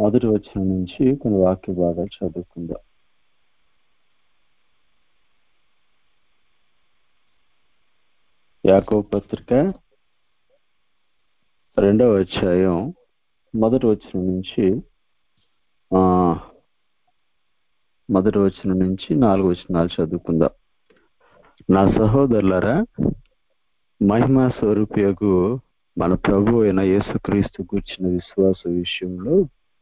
మొదటి వచ్చిన నుంచి కొన్ని వాక్య భాగాలు చదువుకుందాం యాకో పత్రిక రెండవ అధ్యాయం మొదటి వచ్చిన నుంచి ఆ మొదటి వచ్చిన నుంచి నాలుగు వచనాలు చదువుకుందాం నా సహోదరులరా మహిమా స్వరూపయోగు మన ప్రభు అయిన యేసుక్రీస్తు కూర్చిన విశ్వాస విషయంలో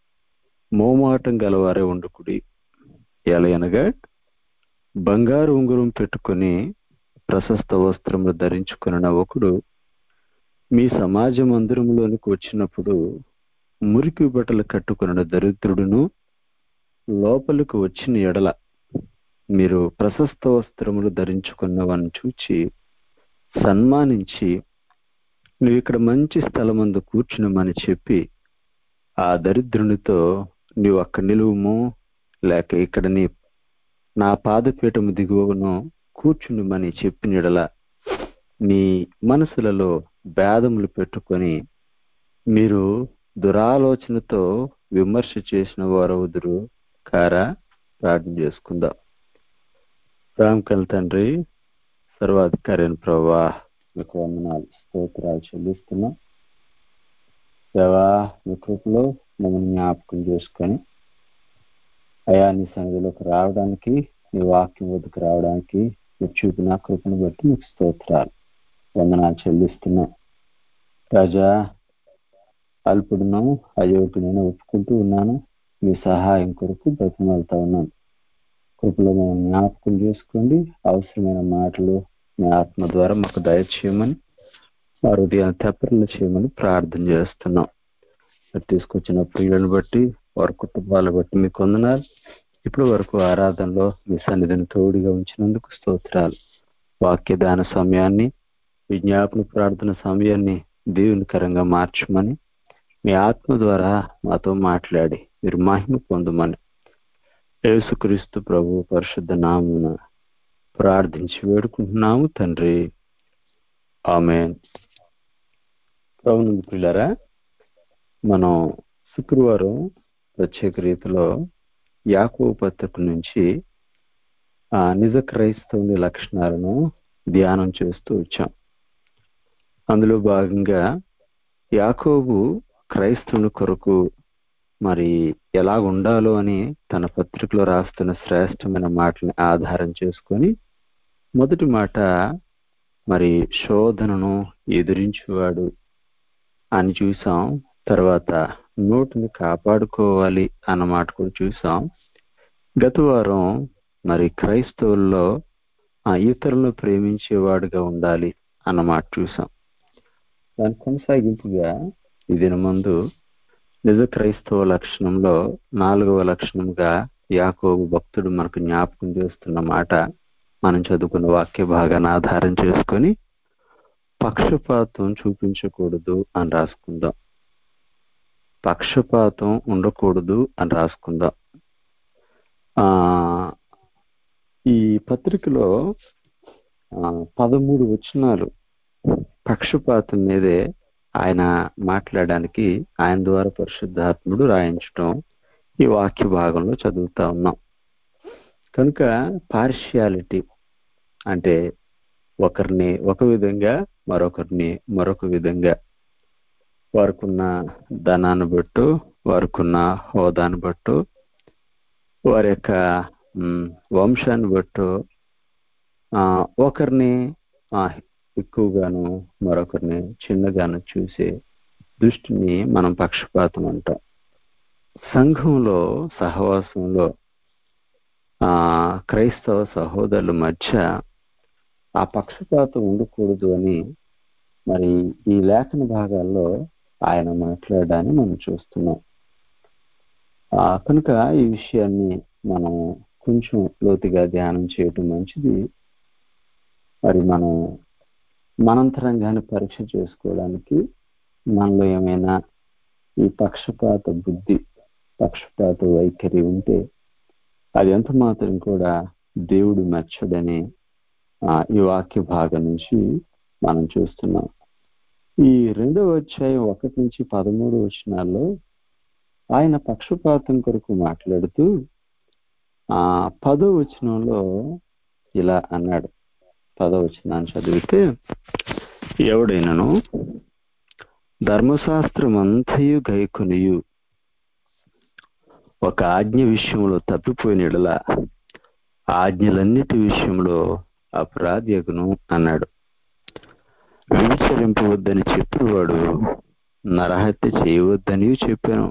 మోమాటం గలవారే ఉండకుడి ఎలయనగా బంగారు ఉంగురం పెట్టుకొని ప్రశస్త వస్త్రములు ధరించుకున్న ఒకడు మీ సమాజ మందిరంలోనికి వచ్చినప్పుడు మురికి బట్టలు కట్టుకున్న దరిద్రుడును లోపలికి వచ్చిన ఎడల మీరు ప్రశస్త వస్త్రములు ధరించుకున్నవని చూచి సన్మానించి నువ్వు ఇక్కడ మంచి స్థలమందు కూర్చున్నామని చెప్పి ఆ దరిద్రునితో నీవు అక్కడ నిలువుము లేక ఇక్కడ నీ నా పాదపీఠము దిగువను కూర్చునిమని చెప్పినడల మీ మనసులలో భేదములు పెట్టుకొని మీరు దురాలోచనతో విమర్శ చేసిన వారవుదురు కారా ప్రార్థన చేసుకుందాం రామకల్ తండ్రి సర్వాధికారి అయిన ప్రభా మీకు వందనాలు స్తోత్రాలు చెల్లిస్తున్నాం దేవా మీ కృపలో మమ్మల్ని జ్ఞాపకం చేసుకొని అయా నీ సన్నిధిలోకి రావడానికి నీ వాక్యం వద్దకు రావడానికి మీరు చూపిన కృపను బట్టి మీకు స్తోత్రాలు వందనాలు చెల్లిస్తున్నాం రాజా అల్పుడును అయోగ్యునైనా ఒప్పుకుంటూ ఉన్నాను మీ సహాయం కొరకు బ్రతిమాలుతా ఉన్నాను కృపలో మనం జ్ఞాపకం చేసుకోండి అవసరమైన మాటలు మీ ఆత్మ ద్వారా మాకు దయచేయమని మా హృదయాన్ని తెప్పరలు చేయమని ప్రార్థన చేస్తున్నాం తీసుకొచ్చిన ప్రియులను బట్టి వారి కుటుంబాలను బట్టి మీకు వందనాలు ఇప్పటి వరకు ఆరాధనలో మీ సన్నిధిని తోడుగా ఉంచినందుకు స్తోత్రాలు వాక్య దాన సమయాన్ని విజ్ఞాపన ప్రార్థన సమయాన్ని దేవునికరంగా మార్చమని మీ ఆత్మ ద్వారా మాతో మాట్లాడి మీరు మహిమ పొందమని యేసుక్రీస్తు ప్రభు పరిశుద్ధ నామున ప్రార్థించి వేడుకుంటున్నాము తండ్రి ఆమె ప్రభుని పిల్లరా మనం శుక్రవారం ప్రత్యేక రీతిలో యాకో పత్రిక నుంచి ఆ నిజ క్రైస్తవుని లక్షణాలను ధ్యానం చేస్తూ వచ్చాం అందులో భాగంగా యాకోబు క్రైస్తవుని కొరకు మరి ఎలా ఉండాలో అని తన పత్రికలో రాస్తున్న శ్రేష్టమైన మాటని ఆధారం చేసుకొని మొదటి మాట మరి శోధనను ఎదిరించేవాడు అని చూసాం తర్వాత నోటిని కాపాడుకోవాలి అన్న మాట కూడా చూసాం గత వారం మరి క్రైస్తవుల్లో ఆ ఇతరులను ప్రేమించేవాడుగా ఉండాలి అన్న మాట చూసాం దాని కొనసాగింపుగా ఈ ముందు నిజ క్రైస్తవ లక్షణంలో నాలుగవ లక్షణంగా యాకోబు భక్తుడు మనకు జ్ఞాపకం చేస్తున్న మాట మనం చదువుకున్న వాక్య భాగాన్ని ఆధారం చేసుకొని పక్షపాతం చూపించకూడదు అని రాసుకుందాం పక్షపాతం ఉండకూడదు అని రాసుకుందాం ఆ ఈ పత్రికలో పదమూడు వచనాలు పక్షపాతం మీదే ఆయన మాట్లాడడానికి ఆయన ద్వారా పరిశుద్ధాత్ముడు రాయించడం ఈ వాక్య భాగంలో చదువుతా ఉన్నాం కనుక పార్షియాలిటీ అంటే ఒకరిని ఒక విధంగా మరొకరిని మరొక విధంగా వారికున్న ధనాన్ని బట్టు వారికున్న హోదాను బట్టు వారి యొక్క వంశాన్ని బట్టు ఒకరిని ఎక్కువగాను మరొకరిని చిన్నగాను చూసే దృష్టిని మనం పక్షపాతం అంటాం సంఘంలో సహవాసంలో ఆ క్రైస్తవ సహోదరుల మధ్య ఆ పక్షపాతం ఉండకూడదు అని మరి ఈ లేఖన భాగాల్లో ఆయన మాట్లాడడాన్ని మనం చూస్తున్నాం ఆ కనుక ఈ విషయాన్ని మనం కొంచెం లోతుగా ధ్యానం చేయటం మంచిది మరి మనం మనంతరంగానే పరీక్ష చేసుకోవడానికి మనలో ఏమైనా ఈ పక్షపాత బుద్ధి పక్షపాత వైఖరి ఉంటే అది ఎంత మాత్రం కూడా దేవుడు మెచ్చడని ఈ వాక్య భాగం నుంచి మనం చూస్తున్నాం ఈ రెండవ అధ్యాయం ఒకటి నుంచి పదమూడు వచనాల్లో ఆయన పక్షపాతం కొరకు మాట్లాడుతూ ఆ పదో వచనంలో ఇలా అన్నాడు పదో వచనాన్ని చదివితే ఎవడైనను ధర్మశాస్త్రం అంతయు గైకొనియు ఒక ఆజ్ఞ విషయంలో తప్పిపోయిన ఎడల ఆజ్ఞలన్నిటి విషయంలో అపరాధ్యగును అన్నాడు వ్యభిచరింపవద్దని చెప్పినవాడు నరహత్య చేయవద్దని చెప్పాను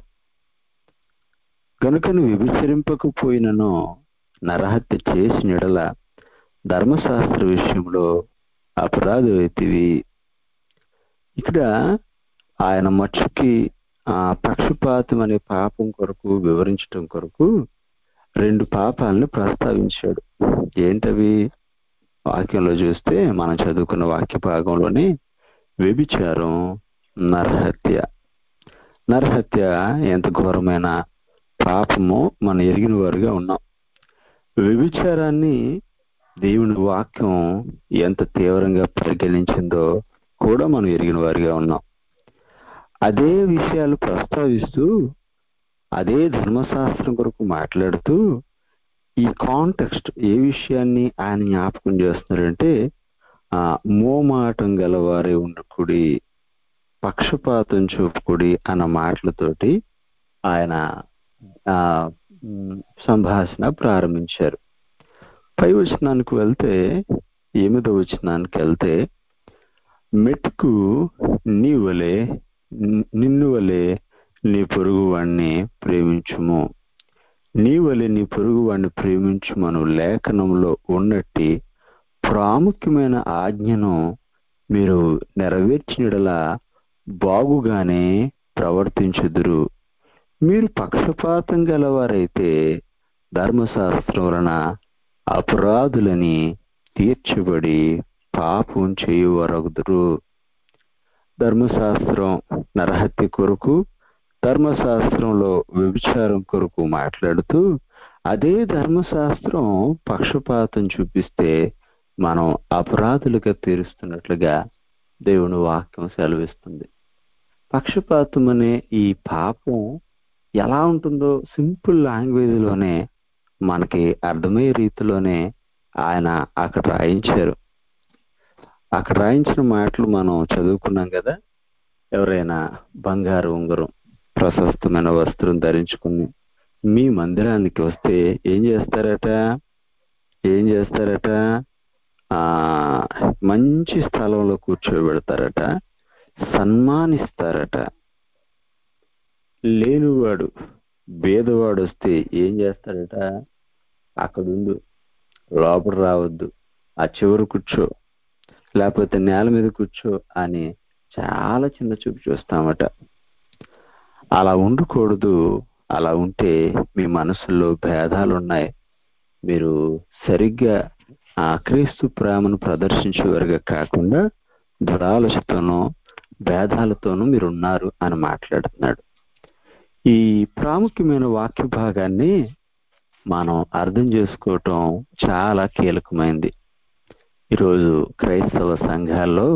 కనుక నువ్వు వ్యభిచరింపకపోయినను నరహత్య చేసిన ఎడల ధర్మశాస్త్ర విషయంలో అపరాధమైతివి ఇక్కడ ఆయన మచ్చుకి ఆ పక్షపాతం అనే పాపం కొరకు వివరించడం కొరకు రెండు పాపాలను ప్రస్తావించాడు ఏంటవి వాక్యంలో చూస్తే మనం చదువుకున్న వాక్య భాగంలోనే వ్యభిచారం నరహత్య నరహత్య ఎంత ఘోరమైన పాపమో మనం ఎరిగిన వారుగా ఉన్నాం వ్యభిచారాన్ని దేవుని వాక్యం ఎంత తీవ్రంగా పరిగణించిందో కూడా మనం ఎరిగిన వారిగా ఉన్నాం అదే విషయాలు ప్రస్తావిస్తూ అదే ధర్మశాస్త్రం కొరకు మాట్లాడుతూ ఈ కాంటెక్స్ట్ ఏ విషయాన్ని ఆయన జ్ఞాపకం చేస్తున్నారంటే ఆ మోమాటం గలవారే ఉండకుడి పక్షపాతం చూపుకుడి అన్న మాటలతోటి ఆయన ఆ సంభాషణ ప్రారంభించారు పై వచనానికి వెళ్తే ఎనిమిదో వచనానికి వెళ్తే మెట్టుకు నీ వలే నిన్ను వలే నీ పొరుగు వాణ్ణి ప్రేమించుము నీ వలె నీ పొరుగు వాణ్ణి ప్రేమించుమను లేఖనంలో ఉన్నట్టి ప్రాముఖ్యమైన ఆజ్ఞను మీరు నెరవేర్చినడలా బాగుగానే ప్రవర్తించుదురు మీరు పక్షపాతం గలవారైతే ధర్మశాస్త్రం వలన అపరాధులని తీర్చబడి పాపం చేయువరగుదురు ధర్మశాస్త్రం నరహత్య కొరకు ధర్మశాస్త్రంలో వ్యభిచారం కొరకు మాట్లాడుతూ అదే ధర్మశాస్త్రం పక్షపాతం చూపిస్తే మనం అపరాధులుగా తీరుస్తున్నట్లుగా దేవుని వాక్యం సెలవిస్తుంది పక్షపాతం అనే ఈ పాపం ఎలా ఉంటుందో సింపుల్ లాంగ్వేజ్ లోనే మనకి అర్థమయ్యే రీతిలోనే ఆయన అక్కడ రాయించారు అక్కడ రాయించిన మాటలు మనం చదువుకున్నాం కదా ఎవరైనా బంగారు ఉంగరం ప్రశస్తమైన వస్త్రం ధరించుకుని మీ మందిరానికి వస్తే ఏం చేస్తారట ఏం చేస్తారట ఆ మంచి స్థలంలో కూర్చోబెడతారట సన్మానిస్తారట లేనివాడు బేదవాడు వస్తే ఏం చేస్తాడట అక్కడుండు లోపల రావద్దు ఆ చివరి కూర్చో లేకపోతే నేల మీద కూర్చో అని చాలా చిన్న చూపు చూస్తామట అలా ఉండకూడదు అలా ఉంటే మీ మనసులో భేదాలు ఉన్నాయి మీరు సరిగ్గా ఆ క్రీస్తు ప్రేమను ప్రదర్శించేవారుగా కాకుండా దురాలోచనతోనూ భేదాలతోనూ మీరు ఉన్నారు అని మాట్లాడుతున్నాడు ఈ ప్రాముఖ్యమైన వాక్య భాగాన్ని మనం అర్థం చేసుకోవటం చాలా కీలకమైంది ఈరోజు క్రైస్తవ సంఘాల్లో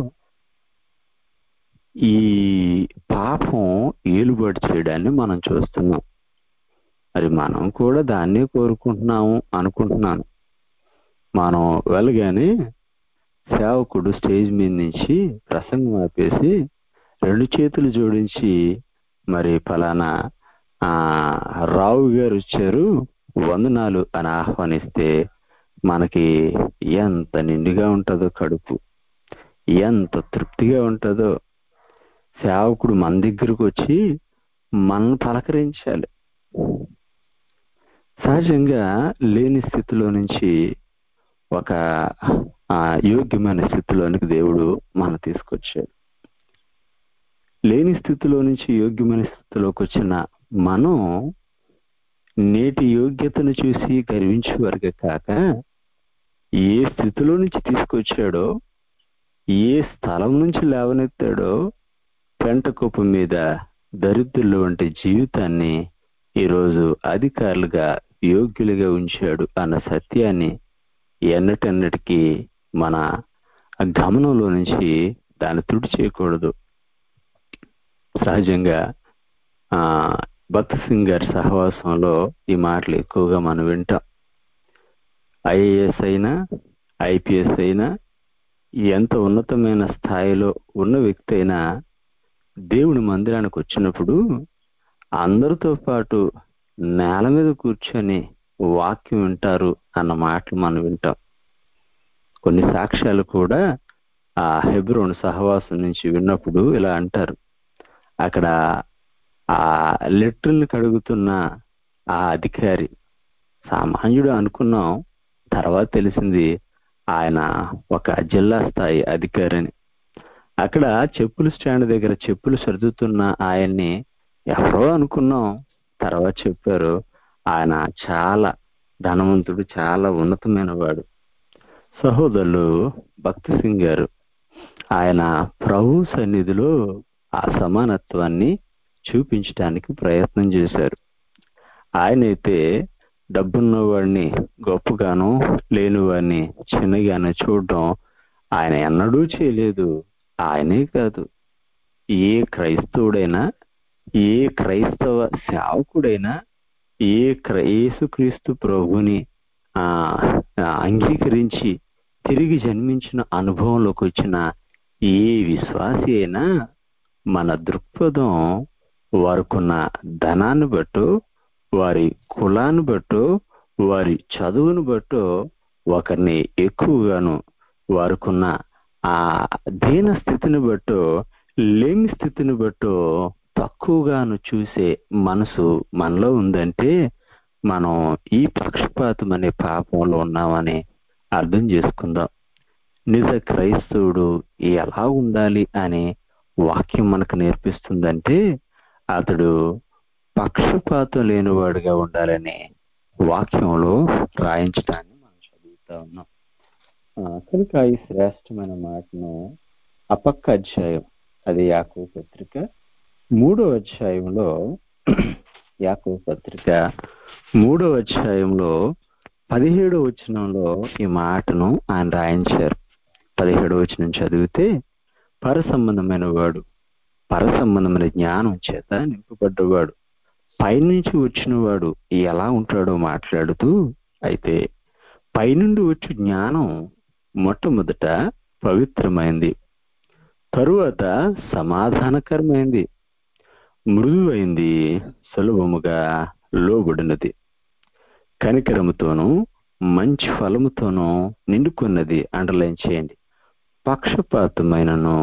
ఈ పాపం ఏలుబడి చేయడాన్ని మనం చూస్తున్నాం మరి మనం కూడా దాన్నే కోరుకుంటున్నాము అనుకుంటున్నాను మనం వెళ్ళగానే సేవకుడు స్టేజ్ మీద నుంచి ప్రసంగం ఆపేసి రెండు చేతులు జోడించి మరి ఫలానా ఆ రావు గారు వచ్చారు వందనాలు అని ఆహ్వానిస్తే మనకి ఎంత నిండుగా ఉంటుందో కడుపు ఎంత తృప్తిగా ఉంటుందో సేవకుడు మన దగ్గరకు వచ్చి మనల్ని పలకరించాలి సహజంగా లేని స్థితిలో నుంచి ఒక యోగ్యమైన స్థితిలోనికి దేవుడు మన తీసుకొచ్చాడు లేని స్థితిలో నుంచి యోగ్యమైన స్థితిలోకి వచ్చిన మనం నేటి యోగ్యతను చూసి గర్వించేవారుగా కాక ఏ స్థితిలో నుంచి తీసుకొచ్చాడో ఏ స్థలం నుంచి లేవనెత్తాడో పెంట కుప్ప మీద దరిద్రుల వంటి జీవితాన్ని ఈరోజు అధికారులుగా యోగ్యులుగా ఉంచాడు అన్న సత్యాన్ని ఎన్నటెన్నటికీ మన గమనంలో నుంచి దాన్ని తుడి చేయకూడదు సహజంగా ఆ భక్త్ సింగ్ గారి సహవాసంలో ఈ మాటలు ఎక్కువగా మనం వింటాం ఐఏఎస్ అయినా ఐపీఎస్ అయినా ఎంత ఉన్నతమైన స్థాయిలో ఉన్న వ్యక్తి అయినా దేవుని మందిరానికి వచ్చినప్పుడు అందరితో పాటు నేల మీద కూర్చొని వాక్యం వింటారు అన్న మాటలు మనం వింటాం కొన్ని సాక్ష్యాలు కూడా ఆ హెబ్రోన్ సహవాసం నుంచి విన్నప్పుడు ఇలా అంటారు అక్కడ ఆ లెటర్లు కడుగుతున్న ఆ అధికారి సామాన్యుడు అనుకున్నాం తర్వాత తెలిసింది ఆయన ఒక జిల్లా స్థాయి అధికారి అని అక్కడ చెప్పుల స్టాండ్ దగ్గర చెప్పులు సర్దుతున్న ఆయన్ని ఎవరో అనుకున్నాం తర్వాత చెప్పారు ఆయన చాలా ధనవంతుడు చాలా ఉన్నతమైన వాడు సహోదరులు భక్తి సింగ్ గారు ఆయన ప్రభు సన్నిధిలో ఆ సమానత్వాన్ని చూపించడానికి ప్రయత్నం చేశారు ఆయనైతే డబ్బున్న వాడిని గొప్పగాను లేని వాడిని చిన్నగాను చూడడం ఆయన ఎన్నడూ చేయలేదు ఆయనే కాదు ఏ క్రైస్తవుడైనా ఏ క్రైస్తవ సేవకుడైనా ఏ యేసుక్రీస్తు ప్రభుని ఆ అంగీకరించి తిరిగి జన్మించిన అనుభవంలోకి వచ్చిన ఏ విశ్వాసి అయినా మన దృక్పథం వారికున్న ధనాన్ని బట్టో వారి కులాన్ని బట్టో వారి చదువును బట్టో ఒకరిని ఎక్కువగాను వారికున్న ఆ దీన స్థితిని బట్టో లేమి స్థితిని బట్టో తక్కువగాను చూసే మనసు మనలో ఉందంటే మనం ఈ పక్షపాతం అనే పాపంలో ఉన్నామని అర్థం చేసుకుందాం నిజ క్రైస్తవుడు ఎలా ఉండాలి అనే వాక్యం మనకు నేర్పిస్తుందంటే అతడు పక్షపాతం లేనివాడుగా ఉండాలని వాక్యంలో రాయించడాన్ని మనం చదువుతా ఉన్నాం కనుక ఈ శ్రేష్టమైన మాటను అపక్క అధ్యాయం అది యాకో పత్రిక మూడో అధ్యాయంలో యాకో పత్రిక మూడో అధ్యాయంలో పదిహేడో వచనంలో ఈ మాటను ఆయన రాయించారు పదిహేడో వచనం చదివితే పర సంబంధమైన వాడు పర సంబంధమైన జ్ఞానం చేత నింపబడ్డవాడు పైనుంచి వచ్చిన వాడు ఎలా ఉంటాడో మాట్లాడుతూ అయితే పైనుండి వచ్చి జ్ఞానం మొట్టమొదట పవిత్రమైంది తరువాత సమాధానకరమైంది మృదువైంది సులభముగా లోబడినది కనికరముతోనూ మంచి ఫలముతోనూ నిండుకున్నది అండర్లైన్ చేయండి పక్షపాతమైనను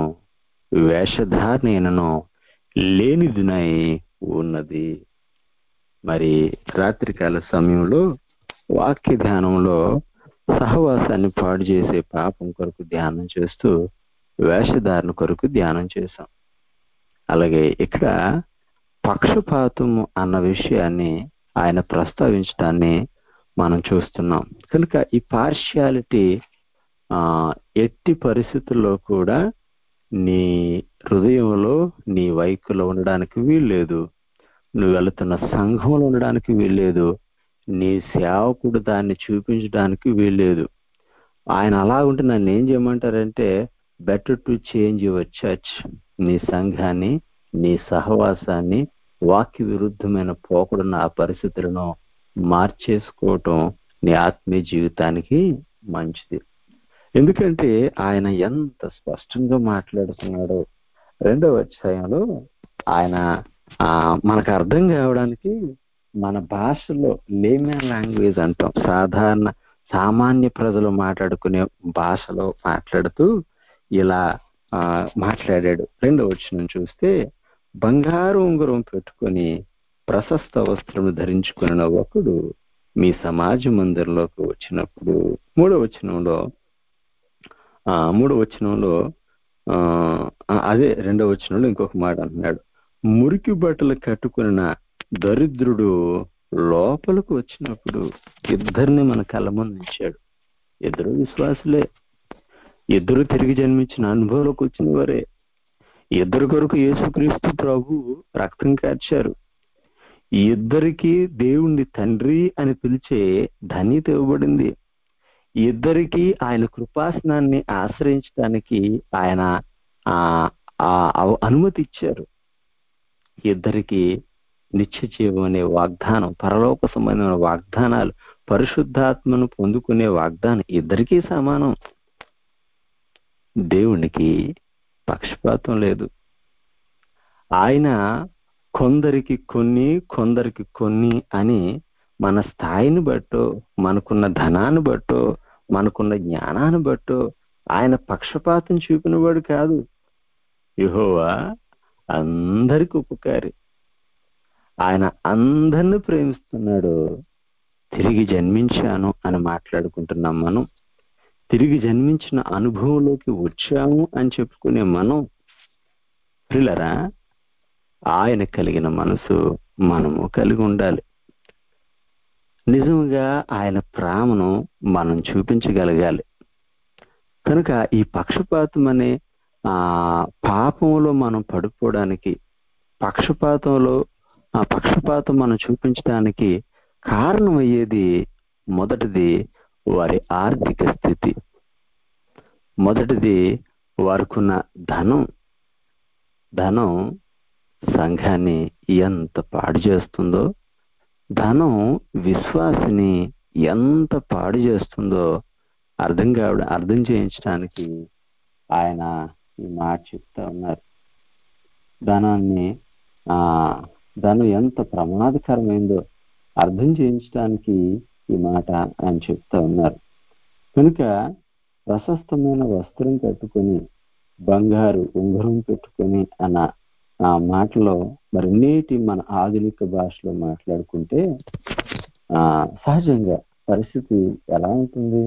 వేషధారణను లేనిదినై ఉన్నది మరి రాత్రికాల సమయంలో వాక్య ధ్యానంలో సహవాసాన్ని పాడు చేసే పాపం కొరకు ధ్యానం చేస్తూ వేషధారణ కొరకు ధ్యానం చేశాం అలాగే ఇక్కడ పక్షపాతం అన్న విషయాన్ని ఆయన ప్రస్తావించడాన్ని మనం చూస్తున్నాం కనుక ఈ పార్షియాలిటీ ఆ ఎట్టి పరిస్థితుల్లో కూడా నీ హృదయంలో నీ వైఖరిలో ఉండడానికి వీల్లేదు నువ్వు వెళుతున్న సంఘంలో ఉండడానికి వీల్లేదు నీ సేవకుడు దాన్ని చూపించడానికి వీల్లేదు ఆయన అలా ఉంటే నన్ను ఏం చేయమంటారంటే better to change your church నీ సంఘాన్ని నీ సహవాసాన్ని వాక్య విరుద్ధమైన పోకడున్న ఆ పరిస్థితులను మార్చేసుకోవటం నీ ఆత్మీయ జీవితానికి మంచిది ఎందుకంటే ఆయన ఎంత స్పష్టంగా మాట్లాడుతున్నాడో రెండవ అధ్యాయంలో ఆయన మనకు అర్థం కావడానికి మన భాషలో లేమెన్ లాంగ్వేజ్ అంటాం సాధారణ సామాన్య ప్రజలు మాట్లాడుకునే భాషలో మాట్లాడుతూ ఇలా మాట్లాడాడు రెండవ వచనం చూస్తే బంగారు ఉంగరం పెట్టుకొని ప్రశస్త వస్త్రం ధరించుకున్న ఒకడు మీ సమాజ మందిరంలోకి వచ్చినప్పుడు మూడవ వచనంలో ఆ మూడవ వచనంలో అదే రెండవ వచనంలో ఇంకొక మాట అంటున్నాడు మురికి బట్టలు కట్టుకున్న దరిద్రుడు లోపలికి వచ్చినప్పుడు ఇద్దరిని మన కళ్ళ ముందు ఇచ్చాడు ఇద్దరు విశ్వాసులే ఇద్దరు తిరిగి జన్మించిన అనుభవంలోకి వచ్చిన వారే ఇద్దరు కొరకు యేసుక్రీస్తు ప్రభు రక్తం కార్చారు ఇద్దరికి దేవుణ్ణి తండ్రి అని పిలిచే ధన్యత ఇవ్వబడింది ఇద్దరికి ఆయన కృపాసనాన్ని ఆశ్రయించడానికి ఆయన అనుమతి ఇచ్చారు ఇద్దరికి నిత్య జీవం అనే వాగ్దానం పరలోక సంబంధమైన వాగ్దానాలు పరిశుద్ధాత్మను పొందుకునే వాగ్దానం ఇద్దరికీ సమానం దేవునికి పక్షపాతం లేదు ఆయన కొందరికి కొన్ని కొందరికి కొన్ని అని మన స్థాయిని బట్టో మనకున్న ధనాన్ని బట్టో మనకున్న జ్ఞానాన్ని బట్టో ఆయన పక్షపాతం చూపినవాడు కాదు యహోవా అందరికి ఉపకారి ఆయన అందరిని ప్రేమిస్తున్నాడు తిరిగి జన్మించాను అని మాట్లాడుకుంటున్నాం మనం తిరిగి జన్మించిన అనుభవంలోకి వచ్చాము అని చెప్పుకునే మనం పిల్లరా ఆయన కలిగిన మనసు మనము కలిగి ఉండాలి నిజంగా ఆయన ప్రేమను మనం చూపించగలగాలి కనుక ఈ పక్షపాతం అనే ఆ పాపంలో మనం పడిపోవడానికి పక్షపాతంలో ఆ పక్షపాతం మనం చూపించడానికి కారణమయ్యేది మొదటిది వారి ఆర్థిక స్థితి మొదటిది వారికున్న ధనం ధనం సంఘాన్ని ఎంత పాడు చేస్తుందో ధనం విశ్వాసిని ఎంత పాడు చేస్తుందో అర్థం కావడం అర్థం చేయించడానికి ఆయన ఈ మాట చెప్తా ఉన్నారు ధనాన్ని ఆ ధనం ఎంత ప్రమాదకరమైందో అర్థం చేయించడానికి ఈ మాట ఆయన చెప్తా ఉన్నారు కనుక ప్రశస్తమైన వస్త్రం కట్టుకొని బంగారు ఉంగరం పెట్టుకొని అన్న ఆ మాటలో మరి నేటి మన ఆధునిక భాషలో మాట్లాడుకుంటే ఆ సహజంగా పరిస్థితి ఎలా ఉంటుంది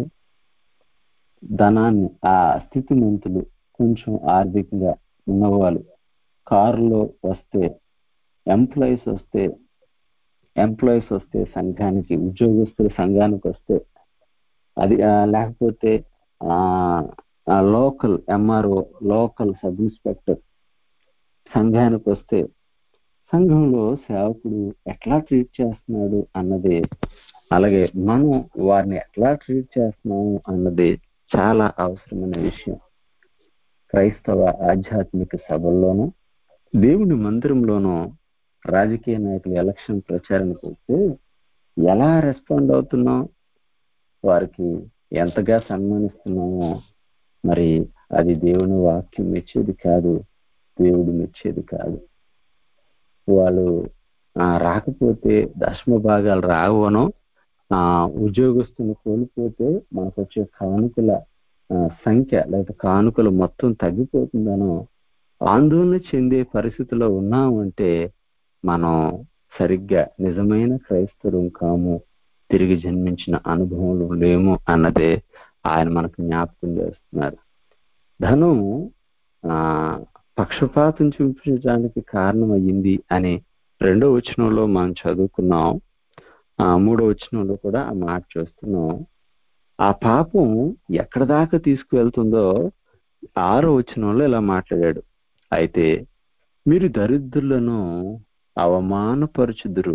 ధనాన్ని ఆ స్థితిమంతులు కొంచెం ఆర్థికంగా ఉన్నవాళ్ళు కారులో వస్తే ఎంప్లాయీస్ వస్తే ఎంప్లాయీస్ వస్తే సంఘానికి ఉద్యోగస్తులు సంఘానికి వస్తే అది లేకపోతే local MRO local sub inspector సంఘానికి వస్తే సంఘంలో సేవకుడు ఎట్లా ట్రీట్ చేస్తున్నాడు అన్నది అలాగే మనం వారిని ఎట్లా ట్రీట్ చేస్తున్నాము అన్నది చాలా అవసరమైన విషయం క్రైస్తవ ఆధ్యాత్మిక సభల్లోనూ దేవుని మందిరంలోనూ రాజకీయ నాయకులు ఎలక్షన్ ప్రచారానికి వస్తే ఎలా రెస్పాండ్ అవుతున్నాం వారికి ఎంతగా సన్మానిస్తున్నామో మరి అది దేవుని వాక్యం మెచ్చేది కాదు దేవుడు మెచ్చేది కాదు వాళ్ళు రాకపోతే దశమ భాగాలు రావనో ఆ ఉద్యోగస్తుని కోల్పోతే మనకు వచ్చే కానుకల సంఖ్య లేదా కానుకలు మొత్తం తగ్గిపోతుందనో ఆందోళన చెందే పరిస్థితిలో ఉన్నామంటే మనం సరిగ్గా నిజమైన క్రైస్తవం కాము తిరిగి జన్మించిన అనుభవంలో లేము అన్నదే ఆయన మనకు జ్ఞాపకం చేస్తున్నారు ధనం ఆ పక్షపాతం చూపించడానికి కారణం అయ్యింది అని రెండో వచనంలో మనం చదువుకున్నాం ఆ మూడో వచనంలో కూడా ఆ మాట చూస్తున్నాం ఆ పాపం ఎక్కడ దాకా తీసుకువెళ్తుందో ఆరో వచనంలో ఇలా మాట్లాడాడు అయితే మీరు దరిద్రులను అవమానపరుచుదురు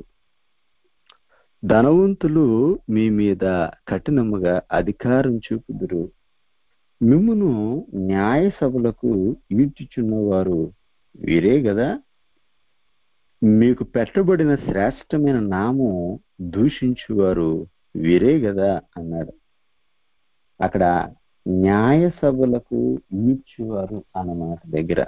ధనవంతులు మీ మీద కఠినముగా అధికారం చూపుదురు మిమ్మును న్యాయ సభలకు ఈడ్చుచున్నవారు వీరే కదా మీకు పెట్టబడిన శ్రేష్టమైన నామం దూషించువారు వీరే కదా అన్నాడు అక్కడ న్యాయ సభలకు ఈడ్చువారు అన్నమాట దగ్గర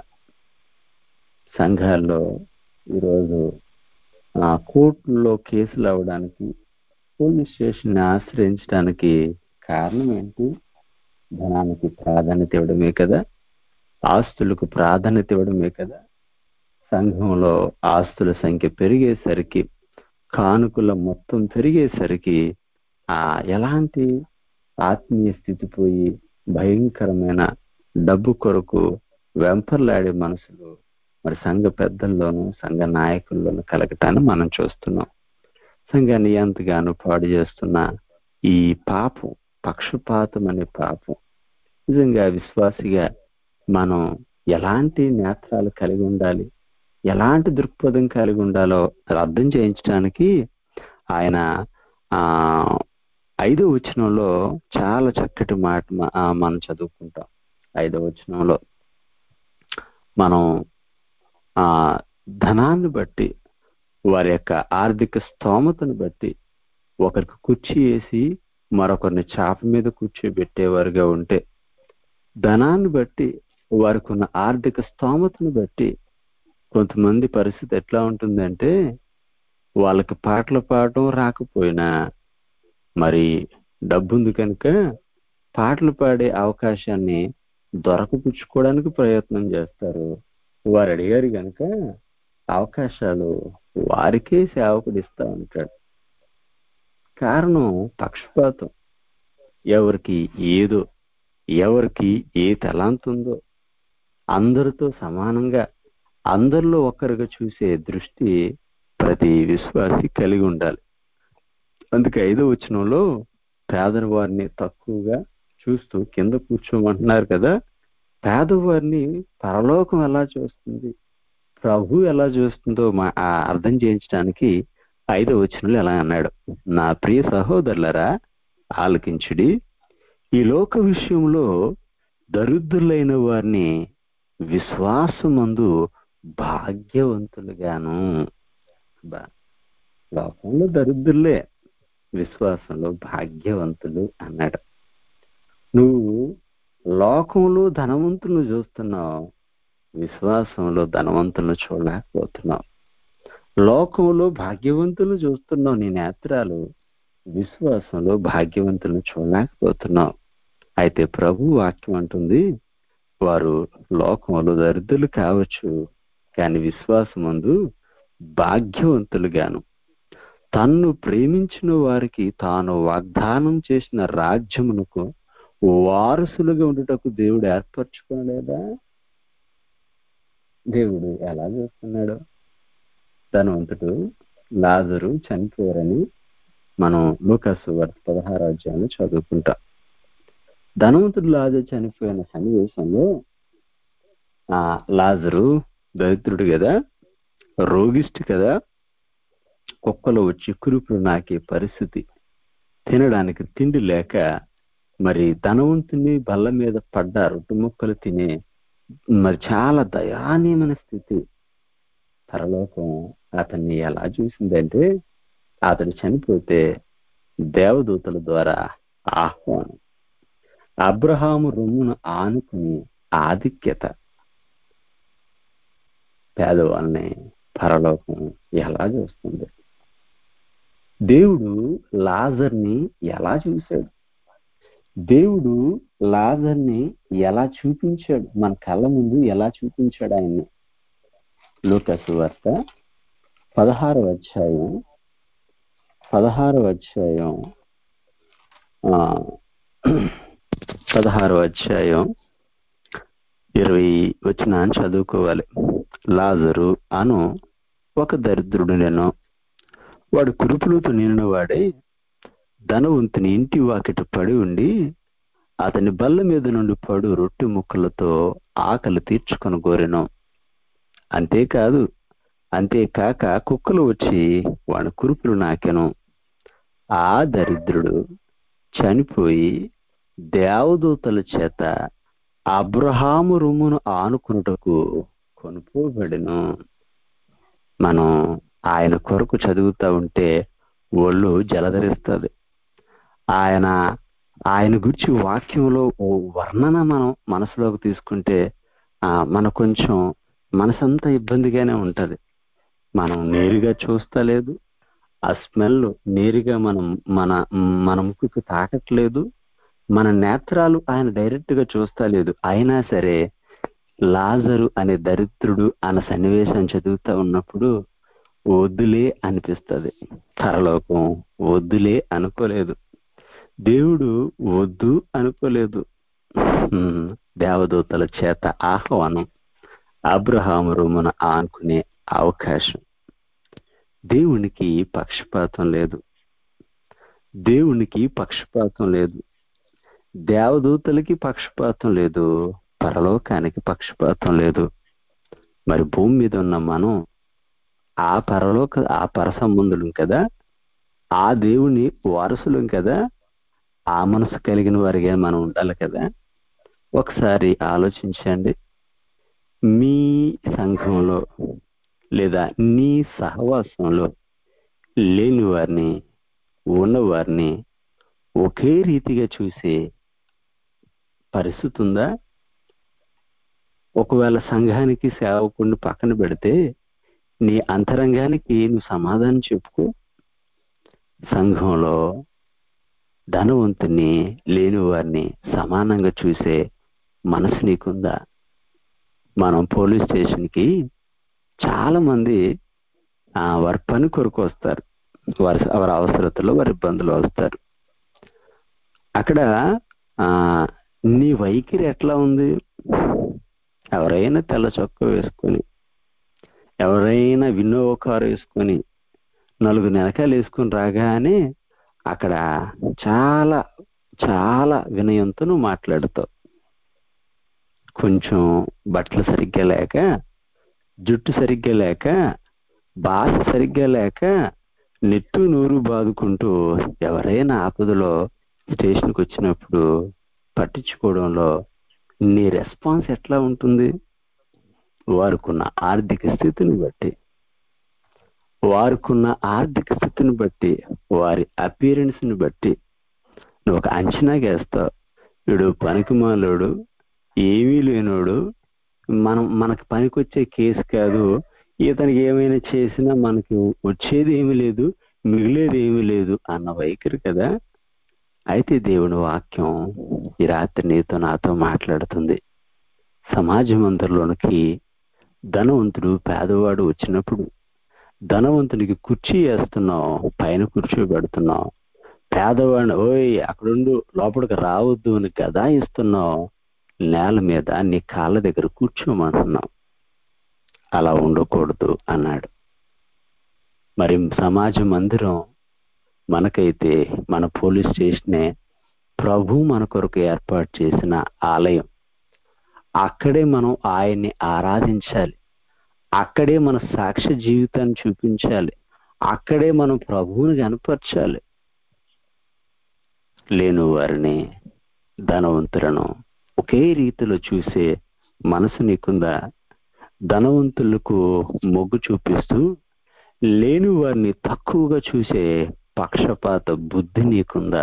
సంఘాల్లో ఈరోజు ఆ కోర్టుల్లో కేసులు అవ్వడానికి పోలీస్ స్టేషన్ ఆశ్రయించడానికి కారణం ఏంటి ధనానికి ప్రాధాన్యత ఇవ్వడమే కదా ఆస్తులకు ప్రాధాన్యత ఇవ్వడమే కదా సంఘంలో ఆస్తుల సంఖ్య పెరిగేసరికి కానుకల మొత్తం పెరిగేసరికి ఆ ఎలాంటి ఆత్మీయ స్థితి పోయి భయంకరమైన డబ్బు కొరకు వెంపర్లాడే మనసులు మరి సంఘ పెద్దల్లోనూ సంఘ నాయకుల్లోనూ కలగటాన్ని మనం చూస్తున్నాం సంఘాన్ని ఎంతగానో పాడు చేస్తున్న ఈ పాపం పక్షపాతం అనే పాపం నిజంగా విశ్వాసిగా మనం ఎలాంటి నేత్రాలు కలిగి ఉండాలి ఎలాంటి దృక్పథం కలిగి ఉండాలో అర్థం చేయించడానికి ఆయన ఆ ఐదో వచనంలో చాలా చక్కటి మాట మనం చదువుకుంటాం ఐదో వచనంలో మనం ఆ ధనాన్ని బట్టి వారి యొక్క ఆర్థిక స్తోమతను బట్టి ఒకరికి కుర్చీ వేసి మరొకరిని చాప మీద కూర్చోబెట్టేవారుగా ఉంటే ధనాన్ని బట్టి వారికి ఉన్న ఆర్థిక స్తోమతను బట్టి కొంతమంది పరిస్థితి ఎట్లా ఉంటుందంటే వాళ్ళకి పాటలు పాడటం రాకపోయినా మరి డబ్బుంది కనుక పాటలు పాడే అవకాశాన్ని దొరకపుచ్చుకోవడానికి ప్రయత్నం చేస్తారు వారు అడిగారు కనుక అవకాశాలు వారికే సేవకుడు ఇస్తా ఉంటాడు కారణం పక్షపాతం ఎవరికి ఏదో ఎవరికి ఏ తలాంత్ ఉందో అందరితో సమానంగా అందరిలో ఒక్కరిగా చూసే దృష్టి ప్రతి విశ్వాసి కలిగి ఉండాలి అందుకే ఐదో వచనంలో పేదవారిని తక్కువగా చూస్తూ కింద కూర్చోమంటున్నారు కదా పేదవారిని పరలోకం ఎలా చూస్తుంది ప్రభు ఎలా చూస్తుందో మా ఆ అర్థం చేయించడానికి ఐదో వచనంలో ఎలా అన్నాడు నా ప్రియ సహోదరులరా ఆలకించుడి ఈ లోక విషయంలో దరిద్రులైన వారిని విశ్వాసమందు భాగ్యవంతులుగాను బా లోకంలో దరిద్రులే విశ్వాసంలో భాగ్యవంతులు అన్నాడు నువ్వు లోకంలో ధనవంతులను చూస్తున్నావు విశ్వాసంలో ధనవంతులను చూడలేకపోతున్నావు లోకంలో భాగ్యవంతులను చూస్తున్నావు నీ నేత్రాలు విశ్వాసంలో భాగ్యవంతులను చూడలేకపోతున్నావు అయితే ప్రభు వాక్యం అంటుంది వారు లోకంలో దరిద్రులు కావచ్చు కానీ విశ్వాసమందు భాగ్యవంతులుగాను తన్ను ప్రేమించిన వారికి తాను వాగ్దానం చేసిన రాజ్యమునకు వారసులుగా ఉండుటకు దేవుడు ఏర్పరచుకోలేదా దేవుడు ఎలా చేస్తున్నాడు ధనవంతుడు లాజరు చనిపోయారని మనం లూకాసు వార్త పదహారు అధ్యాయంలో చదువుకుంటాం ధనవంతుడు లాజరు చనిపోయిన సన్నివేశంలో ఆ లాజరు దరిద్రుడు కదా రోగిష్టి కదా కుక్కలు వచ్చి కురుపులు నాకే పరిస్థితి తినడానికి తిండి లేక మరి ధనవంతుని బల్ల మీద పడ్డ రొట్టె ముక్కలు తినే మరి చాలా దయానీయమైన స్థితి పరలోకం అతన్ని ఎలా చూసిందంటే అతడు చనిపోతే దేవదూతల ద్వారా ఆహ్వానం అబ్రహాము రొమ్మును ఆనుకుని ఆధిక్యత పేదవాళ్ళని పరలోకం ఎలా చూస్తుంది దేవుడు లాజర్ని ఎలా చూశాడు దేవుడు లాజర్ని ఎలా చూపించాడు మన కళ్ళ ముందు ఎలా చూపించాడు ఆయన్ని లూకసు వార్త పదహారవ అధ్యాయం పదహారవ అధ్యాయం ఆ, పదహారవ అధ్యాయం ఇరవై వచ్చిన చదువుకోవాలి లాజరు అను ఒక దరిద్రుడు నేను వాడు కురుపులతో నిండిన వాడై ధనవంతుని ఇంటి వాకిట పడి ఉండి అతని బల్ల మీద నుండి పడు రొట్టె ముక్కలతో ఆకలి తీర్చుకొని కోరెను అంతేకాదు అంతేకాక కుక్కలు వచ్చి వాడి కురుపులు నాకెను ఆ దరిద్రుడు చనిపోయి దేవదూతల చేత అబ్రహాము రొమ్మును ఆనుకున్నటకు కొనుక్కోబడిను మనం ఆయన కొరకు చదువుతా ఉంటే ఒళ్ళు జలధరిస్తుంది ఆయన ఆయన గురించి వాక్యంలో ఓ వర్ణన మనం మనసులోకి తీసుకుంటే ఆ మన కొంచెం మనసంతా ఇబ్బందిగానే ఉంటది మనం నేరుగా చూస్తలేదు ఆ స్మెల్ నేరుగా మనం మన మన ముక్కుకు తాకట్లేదు మన నేత్రాలు ఆయన డైరెక్ట్ గా చూస్తలేదు అయినా సరే లాజరు అనే దరిద్రుడు అన్న సన్నివేశం చదువుతా ఉన్నప్పుడు వద్దులే అనిపిస్తది పరలోకం వద్దులే అనుకోలేదు దేవుడు వద్దు అనుకోలేదు హ్మ్, దేవదూతల చేత ఆహ్వానం అబ్రహాము రొమ్మున ఆనుకునే అవకాశం దేవునికి పక్షపాతం లేదు దేవునికి పక్షపాతం లేదు దేవదూతలకి పక్షపాతం లేదు పరలోకానికి పక్షపాతం లేదు మరి భూమి మీద ఉన్న మనం ఆ పరలోక ఆ పర సంబంధులం కదా ఆ దేవుని వారసులం కదా ఆ మనసు కలిగిన వారిగా మనం ఉండాలి కదా ఒకసారి ఆలోచించండి మీ సంఘంలో లేదా నీ సహవాసంలో లేని వారిని ఉన్నవారిని ఒకే రీతిగా చూసే పరిస్థితి ఉందా ఒకవేళ సంఘానికి సేవకుడిని పక్కన పెడితే నీ అంతరంగానికి నువ్వు సమాధానం చెప్పుకో సంఘంలో ధనవంతుని లేని వారిని సమానంగా చూసే మనసు నీకుందా మనం పోలీస్ స్టేషన్కి చాలా మంది ఆ, వారి పని కొరకు వస్తారు వారి వారి అవసరతలో వారి ఇబ్బందులు వస్తారు అక్కడ ఆ నీ వైఖరి ఎట్లా ఉంది ఎవరైనా తెల్ల చొక్కా వేసుకొని ఎవరైనా విన్నోవో కారు వేసుకొని నలుగురు నెలకాయలు వేసుకొని రాగానే అక్కడ చాలా చాలా వినయంతో నువ్వు మాట్లాడుతావు కొంచెం బట్టలు సరిగ్గా లేక జుట్టు సరిగ్గా లేక భాష సరిగ్గా లేక నెట్టు నూరు బాదుకుంటూ ఎవరైనా ఆపదలో స్టేషన్కి వచ్చినప్పుడు పట్టించుకోవడంలో నీ రెస్పాన్స్ ఎట్లా ఉంటుంది వారికున్న ఆర్థిక స్థితిని బట్టి వారికున్న ఆర్థిక స్థితిని బట్టి వారి అపీరెన్స్ ని బట్టి నువ్వు ఒక అంచనా వేస్తావు వీడు పనికిమాలోడు ఏమీ లేనోడు మనం మనకు పనికొచ్చే కేసు కాదు ఇతనికి ఏమైనా చేసినా మనకి వచ్చేది ఏమీ లేదు మిగిలేది ఏమీ లేదు అన్న వైఖరి కదా అయితే దేవుని వాక్యం ఈ రాత్రి నీతో నాతో మాట్లాడుతుంది సమాజం అందరిలోనికి ధనవంతుడు పేదవాడు వచ్చినప్పుడు ధనవంతునికి కుర్చీ వేస్తున్నావు పైన కూర్చోబెడుతున్నావు పేదవాడిని ఓయ్ అక్కడుండు లోపలికి రావద్దు అని గదా ఇస్తున్నావు నేల మీద నీ కాళ్ళ దగ్గర కూర్చోమంటున్నావు అలా ఉండకూడదు అన్నాడు మరి సమాజ మందిరం మనకైతే మన పోలీస్ స్టేషనే ప్రభు మన కొరకు ఏర్పాటు చేసిన ఆలయం అక్కడే మనం ఆయన్ని ఆరాధించాలి అక్కడే మన సాక్ష్య జీవితాన్ని చూపించాలి అక్కడే మనం ప్రభువుని కనపరచాలి లేని వారిని ధనవంతులను ఒకే రీతిలో చూసే మనసు నీకుందా ధనవంతులకు మొగ్గు చూపిస్తూ లేని వారిని తక్కువగా చూసే పక్షపాత బుద్ధి నీకుందా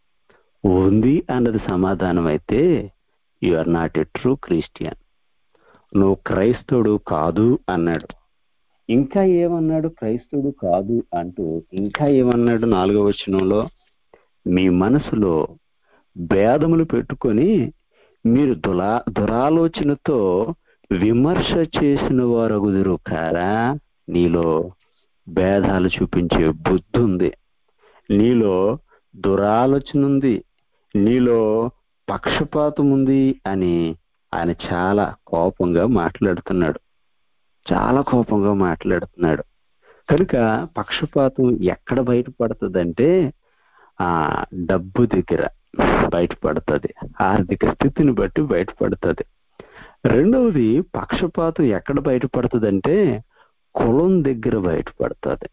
ఉంది అన్నది సమాధానం అయితే you are not a true Christian నువ్వు క్రైస్తవుడు కాదు అన్నాడు ఇంకా ఏమన్నాడు క్రైస్తవుడు కాదు అంటూ ఇంకా ఏమన్నాడు నాలుగవ వచనంలో మీ మనసులో భేదములు పెట్టుకొని మీరు దులా దురాలోచనతో విమర్శ చేసిన వారగుదురు కారా నీలో భేదాలు చూపించే బుద్ధి ఉంది నీలో దురాలోచన ఉంది నీలో పక్షపాతం ఉంది అని ఆయన చాలా కోపంగా మాట్లాడుతున్నాడు చాలా కోపంగా మాట్లాడుతున్నాడు కనుక పక్షపాతం ఎక్కడ బయటపడుతుందంటే ఆ డబ్బు దగ్గర బయటపడుతుంది ఆర్థిక స్థితిని బట్టి బయటపడుతుంది రెండవది పక్షపాతం ఎక్కడ బయటపడుతుందంటే కులం దగ్గర బయటపడుతుంది